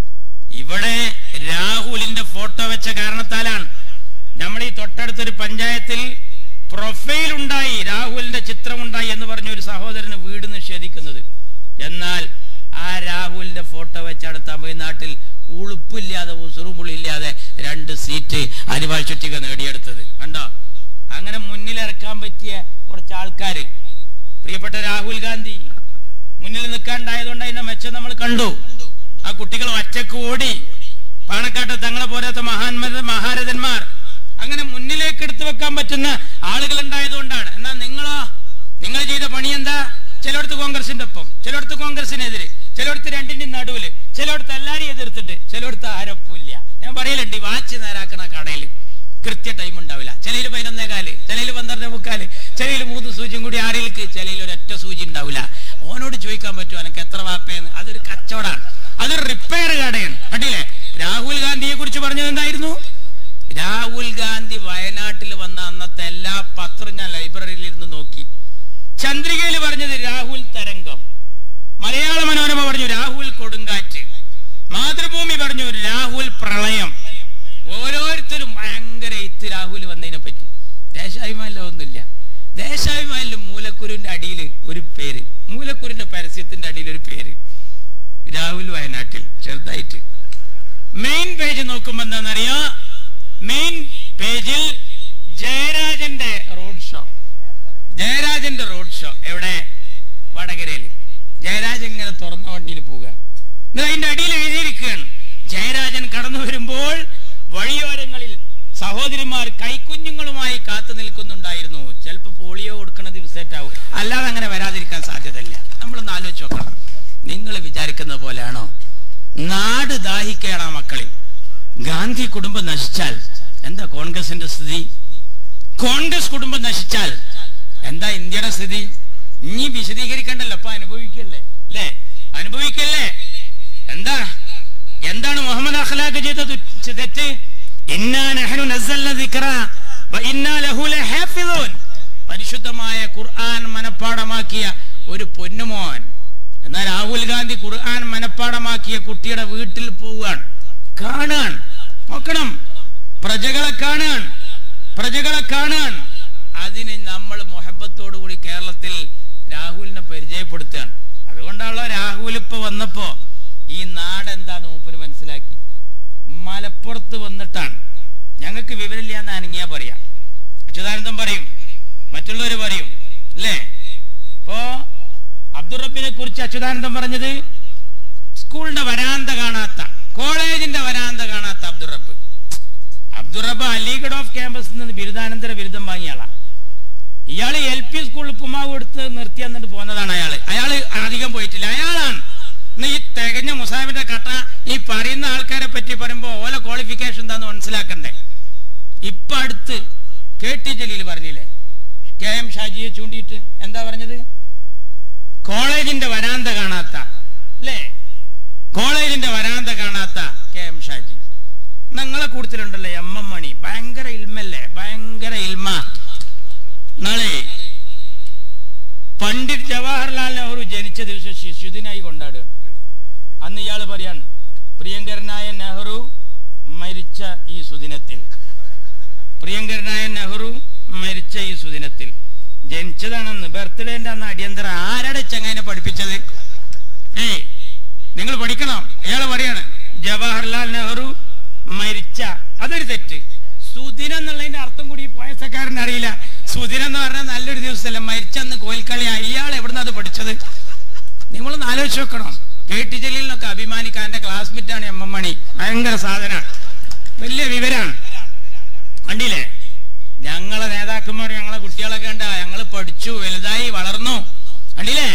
ഇവിടെ രാഹുലിന്റെ ഫോട്ടോ വെച്ച കാരണത്താലാണ് നമ്മൾ ഈ തൊട്ടടുത്തൊരു പഞ്ചായത്തിൽ പ്രൊഫൈൽ ഉണ്ടായി രാഹുലിന്റെ ചിത്രമുണ്ടായി എന്ന് പറഞ്ഞ ഒരു സഹോദരന് വീട് നിഷേധിക്കുന്നത് എന്നാൽ ആ രാഹുലിന്റെ ഫോട്ടോ വെച്ചാണ് തമിഴ്നാട്ടിൽ ഉളുപ്പില്ലാതെ ഉസുറുമുള്ളില്ലാതെ രണ്ട് സീറ്റ് അരിവാൾ ചുറ്റിക നേടിയെടുത്തത് കണ്ടോ അങ്ങനെ മുന്നിലിറക്കാൻ പറ്റിയ കുറച്ച് ആൾക്കാര് പ്രിയപ്പെട്ട രാഹുൽ ഗാന്ധി മുന്നിൽ നിൽക്കാണ്ടായതുകൊണ്ട് അതിന്റെ മെച്ചം നമ്മൾ കണ്ടു ആ കുട്ടികൾ ഒറ്റക്ക് ഓടി പാണക്കാട്ട് തങ്ങളെ പോരാത്ത മഹാന്മാര മഹാരഥന്മാർ അങ്ങനെ മുന്നിലേക്ക് എടുത്തു വെക്കാൻ പറ്റുന്ന ആളുകൾ ഉണ്ടായതുകൊണ്ടാണ് എന്നാൽ നിങ്ങളോ നിങ്ങൾ ചെയ്ത പണി എന്താ ചിലയിടത്ത് കോൺഗ്രസിന്റെ ഒപ്പം ചിലയിടത്ത് കോൺഗ്രസിനെതിരെ ചിലയിടത്ത് രണ്ടിന്റെയും നടുവില് ചിലയിടത്ത് എല്ലാരെയും എതിർത്തിട്ട് ചിലയിടത്ത് ആരൊപ്പില്ല ഞാൻ പറയലുണ്ട് ഈ വാച്ച് നേരാക്കണ കടയിൽ കൃത്യ ടൈം ഉണ്ടാവില്ല ചിലയിൽ പതിനൊന്നേ കാല് ചിലയിൽ പന്ത്രണ്ടേ മുക്കാല് ചിലയിൽ മൂന്ന് സൂചിയും കൂടി ആറിലേക്ക് ചിലയിൽ ഒരൊറ്റ സൂചി ഉണ്ടാവില്ല ഓനോട് ചോദിക്കാൻ പറ്റുമോ എനിക്ക് എത്ര വാപ്പയെന്ന് അതൊരു കച്ചവടാണ് അതൊരു റിപ്പയർ കടയാണ് കണ്ടില്ലേ രാഹുൽ ഗാന്ധിയെ കുറിച്ച് പറഞ്ഞത് എന്തായിരുന്നു രാഹുൽ ഗാന്ധി വയനാട്ടിൽ വന്ന അന്നത്തെ എല്ലാ പത്രം ഞാൻ ലൈബ്രറിയിൽ ഇരുന്ന് നോക്കി ചന്ദ്രികയിൽ പറഞ്ഞത് രാഹുൽ തരംഗം മലയാള മനോരമ പറഞ്ഞു രാഹുൽ കൊടുങ്കാറ്റ് മാതൃഭൂമി പറഞ്ഞു രാഹുൽ പ്രളയം ഓരോരുത്തരും ഭയങ്കര എത്ത് രാഹുൽ വന്നതിനെ പറ്റി ദേശാഭിമാനിലും ഒന്നുമില്ല ദേശാഭിമാനിലും മൂലക്കുരുവിന്റെ അടിയിൽ ഒരു പേര് മൂലക്കുരുവിന്റെ പരസ്യത്തിന്റെ അടിയിൽ ഒരു പേര് രാഹുൽ വയനാട്ടിൽ ചെറുതായിട്ട് മെയിൻ പേജ് നോക്കുമ്പോ എന്താണെന്നറിയോ മെയിൻ പേജിൽ ജയരാജന്റെ റോഡ് ഷോ ജയരാജന്റെ റോഡ് ഷോ എവിടെ വടകരയില് ജയരാജൻ ഇങ്ങനെ തുറന്ന വണ്ടിയിൽ പോവുക എന്നിട്ട് അതിന്റെ അടിയിൽ എഴുതിയിരിക്കുകയാണ് ജയരാജൻ കടന്നു വരുമ്പോൾ വഴിയോരങ്ങളിൽ സഹോദരിമാർ കൈക്കുഞ്ഞുങ്ങളുമായി കാത്തു നിൽക്കുന്നുണ്ടായിരുന്നു ചിലപ്പോൾ പോളിയോ കൊടുക്കണ ദിവസേറ്റാവും അല്ലാതെ അങ്ങനെ വരാതിരിക്കാൻ സാധ്യതയില്ല നമ്മളൊന്ന് ആലോചിച്ച് നോക്കണം നിങ്ങൾ വിചാരിക്കുന്ന പോലെയാണോ നാട് ദാഹിക്കുകയാണ് ആ മക്കളിൽ ഗാന്ധി കുടുംബം നശിച്ചാൽ എന്താ കോൺഗ്രസിന്റെ സ്ഥിതി കോൺഗ്രസ് കുടുംബം നശിച്ചാൽ എന്താ ഇന്ത്യയുടെ സ്ഥിതി ഇനി വിശദീകരിക്കണ്ടല്ലോ അപ്പൊ അനുഭവിക്കല്ലേ അല്ലേ അനുഭവിക്കല്ലേ എന്താ എന്താണ് മുഹമ്മദ് അഖ്ലാഖ് ചെയ്ത തു- തെറ്റ് ഇന്നാ നഹ്നു നസ്സൽന ദിക്റ വ ഇന്നാ ലഹു ലഹാഫിദൂൻ പരിശുദ്ധമായ ഖുർആൻ മനഃപ്പാടമാക്കിയ ഒരു പൊന്നുമോൻ എന്നാൽ രാഹുൽ ഗാന്ധി ഖുർആൻ മനഃപ്പാടമാക്കിയ കുട്ടിയുടെ വീട്ടിൽ പോവുകയാണ് കാണാൻ നോക്കണം പ്രജകളെ കാണാൻ പ്രജകളെ കാണാൻ അതിന് നമ്മൾ മുഹബത്തോടു കൂടി കേരളത്തിൽ രാഹുലിനെ പരിചയപ്പെടുത്തുകയാണ് അതുകൊണ്ടാണല്ലോ രാഹുൽ ഇപ്പൊ വന്നപ്പോ ഈ നാട് എന്താന്ന് മൂപ്പര് മനസ്സിലാക്കി മലപ്പുറത്ത് വന്നിട്ടാണ് ഞങ്ങൾക്ക് വിവരമില്ല എന്ന് അനങ്ങിയാ പറയാ അച്യുതാനന്ദൻ പറയും മറ്റുള്ളവർ പറയും അല്ലേ ഇപ്പോ അബ്ദുറബിനെ കുറിച്ച് അച്യുതാനന്ദൻ പറഞ്ഞത് സ്കൂളിന്റെ വരാന്ത കാണാത്ത കോളേജിന്റെ വരാന്ത കാണാത്ത അബ്ദുറബ് അബ്ദുറബ് അലിഗഡ് ഓഫ് ക്യാമ്പസിൽ നിന്ന് ബിരുദാനന്തര ബിരുദം വാങ്ങിയ ആളാണ് ഇയാള് എൽ പി സ്കൂളിൽ ഉപ്പുമാവ് എടുത്ത് നിർത്തി എന്നിട്ട് പോന്നതാണ് അയാള് അയാള് അധികം പോയിട്ടില്ല അയാളാണ് ഇന്ന് ഈ തികഞ്ഞ മുസാഫിന്റെ കട്ട ഈ പറയുന്ന ആൾക്കാരെ പറ്റി പറയുമ്പോ ഓല ക്വാളിഫിക്കേഷൻ എന്താന്ന് മനസ്സിലാക്കണ്ടേ ഇപ്പൊ അടുത്ത് കെ ടി ജലീൽ പറഞ്ഞില്ലേ കെ എം ഷാജിയെ ചൂണ്ടിയിട്ട് എന്താ പറഞ്ഞത് കോളേജിന്റെ വരാന്ത കാണാത്ത അല്ലേ കോളേജിന്റെ വരാന്ത കാണാത്ത കെ എം ഷാജി നിങ്ങളെ കൂട്ടത്തിലുണ്ടല്ലോ എം എം മണി ഭയങ്കര ഇൽമല്ലേ ഭയങ്കര ഇൽമ നാളെ പണ്ഡിറ്റ് ജവഹർലാൽ നെഹ്റു ജനിച്ച ദിവസം ശിശുദിനായി കൊണ്ടാടുക അന്ന് ഇയാൾ പറയാണ് പ്രിയങ്കരനായ നെഹ്റു മരിച്ച ഈ സുദിനത്തിൽ പ്രിയങ്കരനായ നെഹ്റു മരിച്ച ഈ സുദിനത്തിൽ ജനിച്ചതാണെന്ന് ബർത്ത്ഡേന്റെ അന്ന് അടിയന്തര ആരുടെ ചങ്ങനെ പഠിപ്പിച്ചത് ഏയ് നിങ്ങൾ പഠിക്കണം അയാൾ പറയാണ് ജവഹർലാൽ നെഹ്റു മരിച്ച അതൊരു തെറ്റ് സുദിനം എന്നുള്ളതിന്റെ അർത്ഥം കൂടി ഈ പോയസക്കാരൻ അറിയില്ല സുദിനം എന്ന് പറഞ്ഞാൽ നല്ലൊരു ദിവസമല്ല മരിച്ചന്ന് കോൽക്കളിയാ ഇയാൾ എവിടുന്ന് അത് പഠിച്ചത് നിങ്ങളൊന്ന് ആലോചിച്ച് നോക്കണം കെ ടി ജലീലിനൊക്കെ അഭിമാനിക്കാൻ എന്റെ ക്ലാസ്മേറ്റ് ആണ് എം എം മണി ഭയങ്കര സാധനമാണ് വലിയ വിവരാണ് കണ്ടില്ലേ ഞങ്ങളെ നേതാക്കന്മാർ ഞങ്ങളെ കുട്ടികളൊക്കെ കണ്ട ഞങ്ങൾ പഠിച്ചു വലുതായി വളർന്നു കണ്ടില്ലേ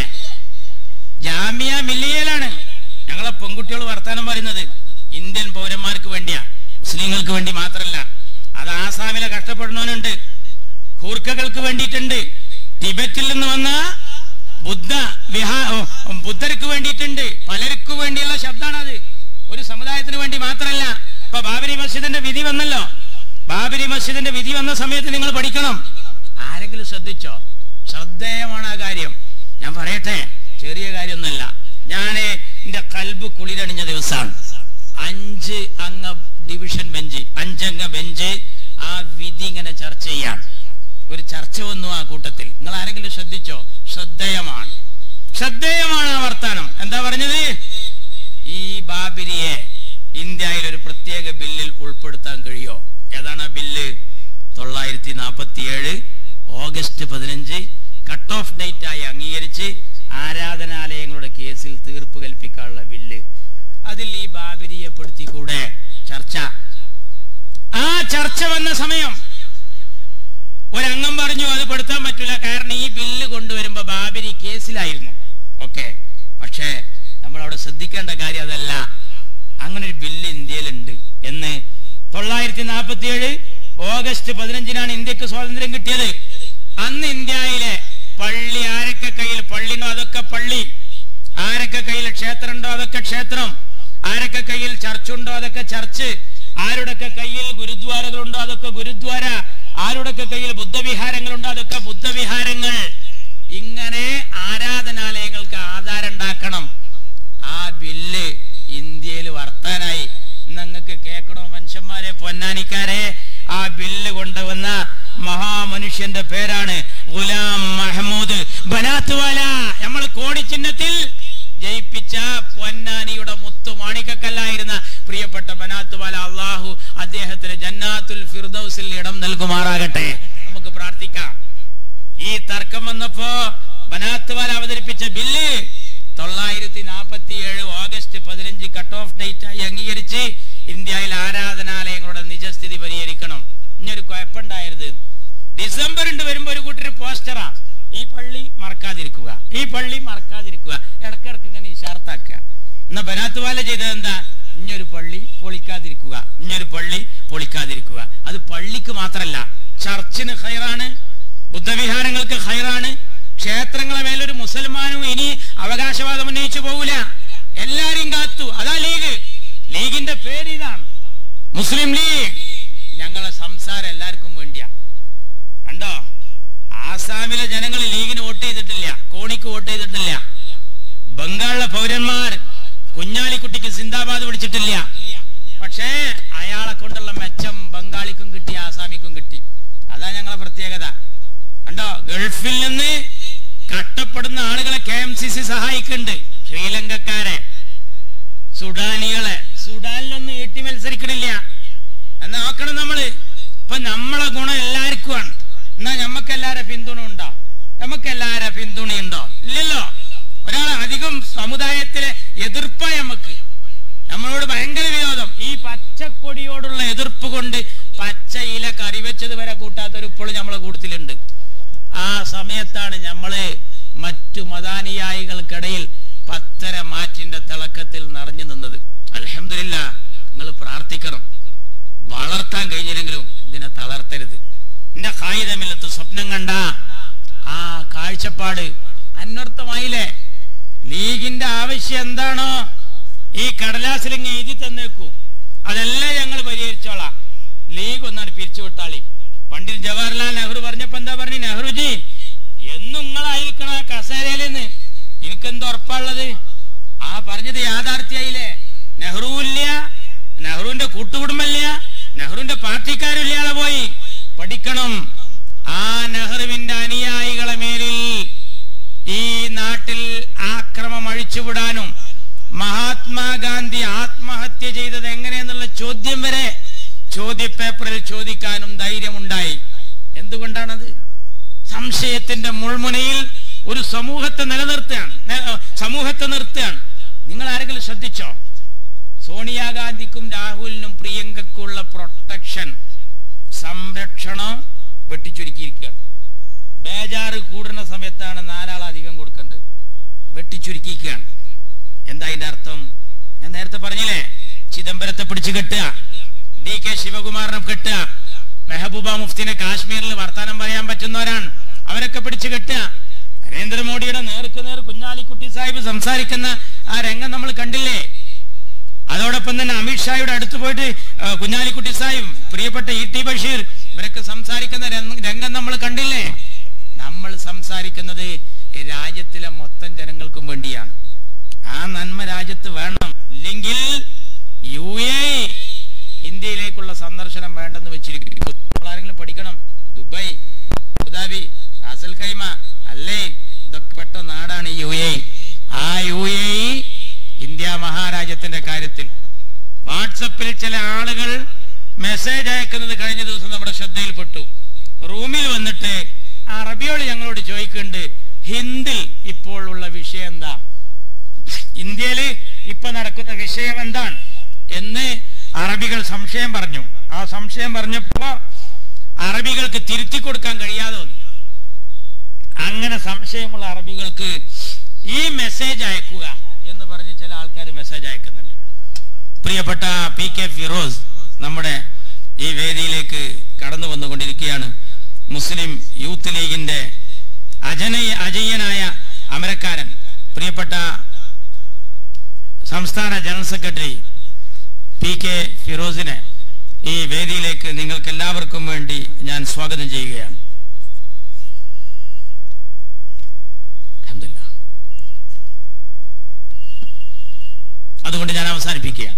ജാമ്യ മില്ലിയയിലാണ് ഞങ്ങളെ പെൺകുട്ടികൾ വർത്താനം പറയുന്നത് ഇന്ത്യൻ പൗരന്മാർക്ക് വേണ്ടിയാ മുസ്ലിങ്ങൾക്ക് വേണ്ടി മാത്രല്ല അത് ആസാമിലെ കഷ്ടപ്പെടുന്നവനുണ്ട് കൂർക്കകൾക്ക് വേണ്ടിയിട്ടുണ്ട് ടിബറ്റിൽ നിന്ന് വന്ന ബുദ്ധ വിഹാ ഓ, ബുദ്ധർക്ക് വേണ്ടിയിട്ടുണ്ട് പലർക്ക് വേണ്ടിയുള്ള ശബ്ദമാണത് ഒരു സമുദായത്തിന് വേണ്ടി മാത്രമല്ല ഇപ്പൊ ബാബരി മസ്ജിദിന്റെ വിധി വന്നല്ലോ ബാബരി മസ്ജിദിന്റെ വിധി വന്ന സമയത്ത് നിങ്ങൾ പഠിക്കണം ആരെങ്കിലും ശ്രദ്ധിച്ചോ ശ്രദ്ധേയമാണ് ആ കാര്യം ഞാൻ പറയട്ടെ ചെറിയ കാര്യമൊന്നുമല്ല ഞാൻ എന്റെ കൽബ് കുളിരണിഞ്ഞ ദിവസമാണ് അഞ്ച് അംഗ ഡിവിഷൻ ബെഞ്ച് അഞ്ചംഗ ബെഞ്ച് ആ വിധി ഇങ്ങനെ ചർച്ച ചെയ്യാൻ ഒരു ചർച്ച വന്നു ആ കൂട്ടത്തിൽ നിങ്ങൾ ആരെങ്കിലും ശ്രദ്ധിച്ചോ ശ്രദ്ധേയമാണ് ശ്രദ്ധേയമാണ് ആ വർത്താനം എന്താ പറഞ്ഞത് ഈ ബാബിരിയെ ഇന്ത്യയിൽ ഒരു പ്രത്യേക ബില്ലിൽ ഉൾപ്പെടുത്താൻ കഴിയോ ഏതാണ് ആ ബില്ല് തൊള്ളായിരത്തി നാൽപ്പത്തി ഏഴ് ഓഗസ്റ്റ് പതിനഞ്ച് കട്ട് ഓഫ് ഡേറ്റ് ആയി അംഗീകരിച്ച് ആരാധനാലയങ്ങളുടെ കേസിൽ തീർപ്പ് കൽപ്പിക്കാനുള്ള ബില്ല് അതിൽ ഈ ബാബരിയെ പെടുത്തിക്കൂടെ ചർച്ച ആ ചർച്ച വന്ന സമയം ഒരംഗം പറഞ്ഞു അത് പെടുത്താൻ പറ്റില്ല കാരണം ഈ ബില്ല് കൊണ്ടുവരുമ്പോ ബാബരി കേസിലായിരുന്നു ഓക്കെ പക്ഷേ നമ്മൾ അവിടെ ശ്രദ്ധിക്കേണ്ട കാര്യം അതല്ല അങ്ങനെ ഒരു ബില്ല് ഇന്ത്യയിലുണ്ട് എന്ന് തൊള്ളായിരത്തി നാൽപ്പത്തി ഏഴ് ഓഗസ്റ്റ് പതിനഞ്ചിനാണ് ഇന്ത്യക്ക് സ്വാതന്ത്ര്യം കിട്ടിയത് അന്ന് ഇന്ത്യയിലെ പള്ളി ആരൊക്കെ കയ്യിൽ പള്ളിനോ അതൊക്കെ പള്ളി ആരൊക്കെ കയ്യിൽ ക്ഷേത്രമുണ്ടോ അതൊക്കെ ക്ഷേത്രം ആരൊക്കെ കയ്യിൽ ചർച്ചുണ്ടോ അതൊക്കെ ചർച്ച് ആരുടെയൊക്കെ കയ്യിൽ ഗുരുദ്വാരകളുണ്ടോ അതൊക്കെ ഗുരുദ്വാര ആരുടെയൊക്കെ കയ്യിൽ ബുദ്ധവിഹാരങ്ങളുണ്ടോ അതൊക്കെ ബുദ്ധവിഹാരങ്ങൾ ഇങ്ങനെ ആരാധനാലയങ്ങൾക്ക് ആധാരം ഉണ്ടാക്കണം ആ ബില്ല് ഇന്ത്യയിൽ വർത്താനായി നിങ്ങൾക്ക് കേൾക്കണോ മനുഷ്യന്മാരെ പൊന്നാനിക്കാരെ ആ ബില്ല് കൊണ്ടുവന്ന മഹാമനുഷ്യന്റെ പേരാണ് ഗുലാം മഹമ്മൂദ് ബനാത്തുവാല നമ്മൾ കോടിച്ചിഹ്നത്തിൽ ജയിപ്പിച്ച പൊന്നാനിയുടെ മുത്തു മാണിക്കക്കല്ലായിരുന്ന പ്രിയപ്പെട്ട ബനാത്തുവാല അള്ളാഹു അദ്ദേഹത്തിന് ജന്നാത്തുൽ ഫിർദൌസിൽ ഇടം നൽകുമാറാകട്ടെ നമുക്ക് പ്രാർത്ഥിക്കാം ഈ തർക്കം വന്നപ്പോ ബനാത്തുവാല അവതരിപ്പിച്ച ബില്ല് തൊള്ളായിരത്തി നാൽപ്പത്തി ഏഴ് ഓഗസ്റ്റ് പതിനഞ്ച് കട്ട് ഓഫ് ഡേറ്റ് ആയി അംഗീകരിച്ച് ഇന്ത്യയിൽ ആരാധനാലയങ്ങളുടെ നിജസ്ഥിതി പരിഹരിക്കണം ഇനിയൊരു കുഴപ്പമുണ്ടായത് ഡിസംബർ ഉണ്ട് വരുമ്പോ ഒരു കൂട്ടർ പോസ്റ്ററാ ഈ പള്ളി മറക്കാതിരിക്കുക ഈ പള്ളി മറക്കാതിരിക്കുക ഇടക്കിടക്ക് ഇങ്ങനെ ഇഷാർത്താക്കുക എന്നാ ബനാത്തുവാല ചെയ്തത് എന്താ ഇഞ്ഞൊരു പള്ളി പൊളിക്കാതിരിക്കുക ഇഞ്ഞൊരു പള്ളി പൊളിക്കാതിരിക്കുക അത് പള്ളിക്ക് മാത്രല്ല ചർച്ചിന് ഹൈറാണ് ബുദ്ധവിഹാരങ്ങൾക്ക് ഹൈറാണ് ക്ഷേത്രങ്ങളെ മേലൊരു മുസൽമാനും ഇനി അവകാശവാദം ഉന്നയിച്ചു പോകൂല എല്ലാരെയും കാത്തു അതാ ലീഗ് ലീഗിന്റെ പേര് ഇതാണ് മുസ്ലിം ലീഗ് ഞങ്ങളെ സംസാരം എല്ലാവർക്കും വേണ്ടിയാ കണ്ടോ ആസാമിലെ ജനങ്ങൾ ലീഗിന് വോട്ട് ചെയ്തിട്ടില്ല കോണിക്ക് വോട്ട് ചെയ്തിട്ടില്ല ബംഗാളിലെ പൗരന്മാർ കുഞ്ഞാലിക്കുട്ടിക്ക് സിന്ദാബാദ് പിടിച്ചിട്ടില്ല പക്ഷേ അയാളെ കൊണ്ടുള്ള മെച്ചം ബംഗാളിക്കും കിട്ടി ആസാമിക്കും കിട്ടി അതാ ഞങ്ങളെ പ്രത്യേകത കണ്ടോ ഗൾഫിൽ നിന്ന് കഷ്ടപ്പെടുന്ന ആളുകളെ കെ എം സി സി സഹായിക്കുന്നുണ്ട് ശ്രീലങ്കക്കാരെ സുഡാനികളെ സുഡാനിലൊന്നും ഈട്ടി മത്സരിക്കണില്ല എന്ന് നോക്കണം നമ്മള് ഇപ്പൊ നമ്മളെ ഗുണം എല്ലാവർക്കുമാണ് എന്നാ ഞമ്മക്കെല്ലാരെ പിന്തുണ ഉണ്ടോ നമുക്കെല്ലാരെ പിന്തുണയുണ്ടോ ഇല്ലല്ലോ ഒരാൾ അധികം സമുദായത്തിലെ എതിർപ്പാ നമുക്ക് നമ്മളോട് ഭയങ്കര വിരോധം ഈ പച്ചക്കൊടിയോടുള്ള എതിർപ്പ് കൊണ്ട് പച്ച ഇല കറി വെച്ചത് വരെ കൂട്ടാത്തൊരു ഇപ്പോഴും നമ്മളെ കൂട്ടത്തിലുണ്ട് ആ സമയത്താണ് നമ്മള് മറ്റു മതാനുയായികൾക്കിടയിൽ പത്തര മാറ്റിന്റെ തിളക്കത്തിൽ നിറഞ്ഞു നിന്നത് അലഹമില്ല നിങ്ങൾ പ്രാർത്ഥിക്കണം വളർത്താൻ കഴിഞ്ഞില്ലെങ്കിലും ഇതിനെ തളർത്തരുത് എന്റെ കായികമില്ലത്ത് സ്വപ്നം കണ്ട ആ കാഴ്ചപ്പാട് അന്വർത്ഥമായില്ലേ ലീഗിന്റെ ആവശ്യം എന്താണോ ഈ കടലാസിലിങ്ങ് എഴുതി തന്നേക്കൂ അതെല്ലാം ഞങ്ങൾ പരിഹരിച്ചോളാം ലീഗ് ഒന്നാണ് പിരിച്ചുവിട്ടാളി പണ്ഡിറ്റ് ജവഹർലാൽ നെഹ്റു പറഞ്ഞപ്പോ എന്താ പറഞ്ഞു നെഹ്റുജി എന്നും നിങ്ങളായിരിക്കണ കസേരയിൽ നിന്ന് എനിക്കെന്ത് ഉറപ്പാള്ളത് ആ പറഞ്ഞത് യാഥാർത്ഥ്യായില്ലേ നെഹ്റു ഇല്ല നെഹ്റുവിന്റെ കൂട്ടുകുടുംബമില്ല നെഹ്റുവിന്റെ പാർട്ടിക്കാരില്ലാതെ പോയി പഠിക്കണം ആ നെഹ്റുവിന്റെ അനുയായികളെ മേലിൽ ഈ നാട്ടിൽ ആക്രമം അഴിച്ചുവിടാനും മഹാത്മാഗാന്ധി ആത്മഹത്യ ചെയ്തത് എങ്ങനെയെന്നുള്ള ചോദ്യം വരെ ചോദ്യപേപ്പറിൽ ചോദിക്കാനും ധൈര്യമുണ്ടായി എന്തുകൊണ്ടാണത് സംശയത്തിന്റെ മുൾമുനയിൽ ഒരു സമൂഹത്തെ നിലനിർത്തുകയാണ് നെ- സമൂഹത്തെ നിർത്തുകയാണ് നിങ്ങൾ ആരെങ്കിലും ശ്രദ്ധിച്ചോ സോണിയാഗാന്ധിക്കും രാഹുലിനും പ്രിയങ്കക്കുള്ള പ്രൊട്ടക്ഷൻ സംരക്ഷണം വെട്ടിച്ചുരുക്കിയിരിക്കുകയാണ് ബേജാറ് കൂടുന്ന സമയത്താണ് നാലാൾ അധികം കൊടുക്കേണ്ടത് വെട്ടിച്ചുരുക്കിയിരിക്കുകയാണ് എന്താ അതിന്റെ അർത്ഥം ഞാൻ നേരത്തെ പറഞ്ഞില്ലേ ചിദംബരത്തെ പിടിച്ചു കെട്ടുക ഡി കെ ശിവകുമാറിനെ കെട്ടുക മെഹബൂബ മുഫ്തിനെ കാശ്മീരിൽ വർത്താനം പറയാൻ പറ്റുന്നവരാണ് അവരൊക്കെ പിടിച്ചു കെട്ടുക നരേന്ദ്രമോദിയുടെ നേർക്ക് നേർ കുഞ്ഞാലിക്കുട്ടി സാഹിബ് സംസാരിക്കുന്ന ആ രംഗം നമ്മൾ കണ്ടില്ലേ അതോടൊപ്പം തന്നെ അമിത്ഷായുടെ അടുത്ത് പോയിട്ട് ആ, കുഞ്ഞാലിക്കുട്ടി സാഹിബ് പ്രിയപ്പെട്ട ഇ ടി ബഷീർ ഇവരൊക്കെ സംസാരിക്കുന്ന രംഗ- രംഗം നമ്മൾ കണ്ടില്ലേ നമ്മൾ സംസാരിക്കുന്നത് ഈ രാജ്യത്തിലെ മൊത്തം ജനങ്ങൾക്കും വേണ്ടിയാണ് ആ നന്മ രാജ്യത്ത് വേണം ഇല്ലെങ്കിൽ യു എ ഇന്ത്യയിലേക്കുള്ള സന്ദർശനം വേണ്ടെന്ന് വെച്ചിരിക്കുന്നു നമ്മൾ ആരെങ്കിലും പഠിക്കണം ദുബായ് അബുദാബി റാസൽ ഖൈമ അല്ലേ ഇതൊക്കെ പെട്ട നാടാണ് യു എ ആ യു എ ഇന്ത്യ മഹാരാജ്യത്തിന്റെ കാര്യത്തിൽ വാട്സപ്പിൽ ചില ആളുകൾ മെസ്സേജ് അയക്കുന്നത് കഴിഞ്ഞ ദിവസം നമ്മുടെ ശ്രദ്ധയിൽപ്പെട്ടു റൂമിൽ വന്നിട്ട് അറബിയോട് ഞങ്ങളോട് ചോദിക്കുന്നുണ്ട് ഹിന്ദിൽ ഇപ്പോൾ ഉള്ള വിഷയം എന്താ ഇന്ത്യയില് ഇപ്പൊ നടക്കുന്ന വിഷയം എന്താണ് എന്ന് അറബികൾ സംശയം പറഞ്ഞു ആ സംശയം പറഞ്ഞപ്പോ അറബികൾക്ക് തിരുത്തി കൊടുക്കാൻ കഴിയാതെ വന്നു അങ്ങനെ സംശയമുള്ള അറബികൾക്ക് ഈ മെസ്സേജ് അയക്കുക എന്ന് പറഞ്ഞ് ചില ആൾക്കാർ മെസ്സേജ് അയക്കുന്നുണ്ട് പ്രിയപ്പെട്ട പി കെ ഫിറോസ് നമ്മുടെ ഈ വേദിയിലേക്ക് കടന്നു വന്നുകൊണ്ടിരിക്കുകയാണ് മുസ്ലിം യൂത്ത് ലീഗിന്റെ അജനയ അജയ്യനായ അമരക്കാരൻ പ്രിയപ്പെട്ട സംസ്ഥാന ജനറൽ സെക്രട്ടറി പി കെ ഫിറോസിനെ ഈ വേദിയിലേക്ക് നിങ്ങൾക്ക് എല്ലാവർക്കും വേണ്ടി ഞാൻ സ്വാഗതം ചെയ്യുകയാണ് അൽഹംദുലില്ലാ. അതുകൊണ്ട് ഞാൻ അവസാനിപ്പിക്കുകയാണ്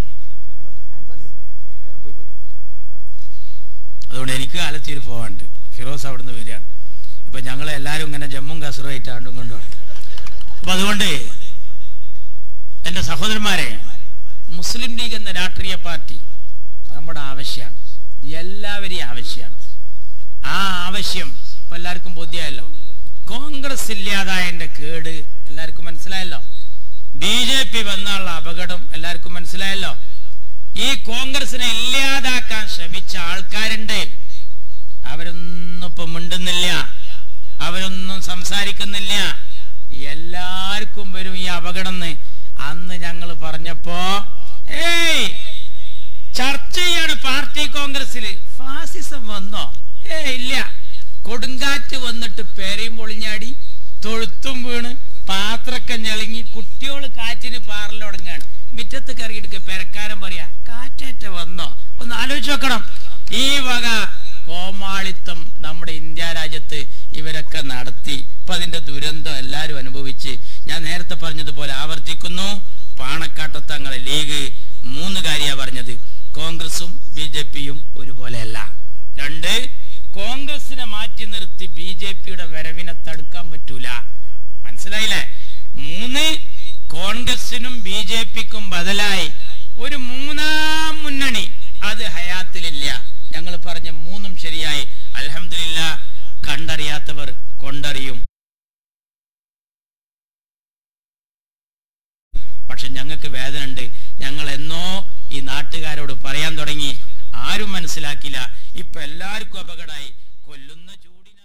അതുകൊണ്ട് എനിക്ക് ആലത്തൂർ പോവാണ്ട് ഫിറോസ് അവിടുന്ന് വരികയാണ് ഇപ്പൊ ഞങ്ങൾ എല്ലാവരും ഇങ്ങനെ ജമ്മും കസറുമായിട്ട് ആണ്ടും കൊണ്ടും അപ്പൊ അതുകൊണ്ട് എന്റെ സഹോദരന്മാരെ മുസ്ലിം ലീഗ് എന്ന രാഷ്ട്രീയ പാർട്ടി നമ്മുടെ ആവശ്യമാണ് എല്ലാവരെയും ആവശ്യമാണ് ആ ആവശ്യം ഇപ്പൊ എല്ലാവർക്കും ബോധ്യമായല്ലോ കോൺഗ്രസ് ഇല്ലാതായതിന്റെ കേട് എല്ലാവർക്കും മനസ്സിലായല്ലോ ബി ജെ പി വന്നുള്ള അപകടം എല്ലാവർക്കും മനസ്സിലായല്ലോ ഈ കോൺഗ്രസിനെ ഇല്ലാതാക്കാൻ ശ്രമിച്ച ആൾക്കാരുണ്ട് അവരൊന്നും ഇപ്പൊ മിണ്ടുന്നില്ല അവരൊന്നും സംസാരിക്കുന്നില്ല എല്ലാവർക്കും വരും ഈ അപകടം എന്ന് അന്ന് ഞങ്ങൾ പറഞ്ഞപ്പോ ഏയ് ചർച്ച ചെയ്യാണ് പാർട്ടി കോൺഗ്രസിൽ ഫാസിസം വന്നോ ഏ ഇല്ല കൊടുങ്കാറ്റ് വന്നിട്ട് പേരയും പൊളിഞ്ഞാടി തൊഴുത്തും വീണ് പാത്രക്കെ ഞെളിങ്ങി കുട്ടിയോള് കാറ്റിന് പാറലുടങ്ങാണ് മുറ്റത്ത് കയറിയിട്ട് പെരക്കാരൻ പറയാ കാറ്റേറ്റ വന്നോ ഒന്ന് ആലോചിച്ച് നോക്കണം ഈ വക കോമാളിത്തം നമ്മുടെ ഇന്ത്യ രാജ്യത്ത് ഇവരൊക്കെ നടത്തി ഇപ്പൊ അതിന്റെ ദുരന്തം എല്ലാവരും അനുഭവിച്ച് ഞാൻ നേരത്തെ പറഞ്ഞതുപോലെ ആവർത്തിക്കുന്നു പാണക്കാട്ടത്തങ്ങളെ ലീഗ് മൂന്ന് കാര്യ പറഞ്ഞത് കോൺഗ്രസും ബി ജെ പിയും ഒരുപോലെയല്ല രണ്ട് കോൺഗ്രസിനെ മാറ്റി നിർത്തി ബി ജെ പിയുടെ വരവിനെ തടുക്കാൻ പറ്റൂല മനസ്സിലായില്ലേ മൂന്ന് കോൺഗ്രസിനും ബി ജെ പിക്കും ബദലായി ഒരു മൂന്നാം മുന്നണി അത് ഹയാത്തിലില്ല ഞങ്ങൾ പറഞ്ഞ മൂന്നും ശരിയായി അലഹമില്ല നാട്ടുകാരോട് പറയാൻ തുടങ്ങി ആരും മനസ്സിലാക്കില്ല ഇപ്പൊ എല്ലാവർക്കും അപകടമായി കൊല്ലുന്ന ചൂടിൽ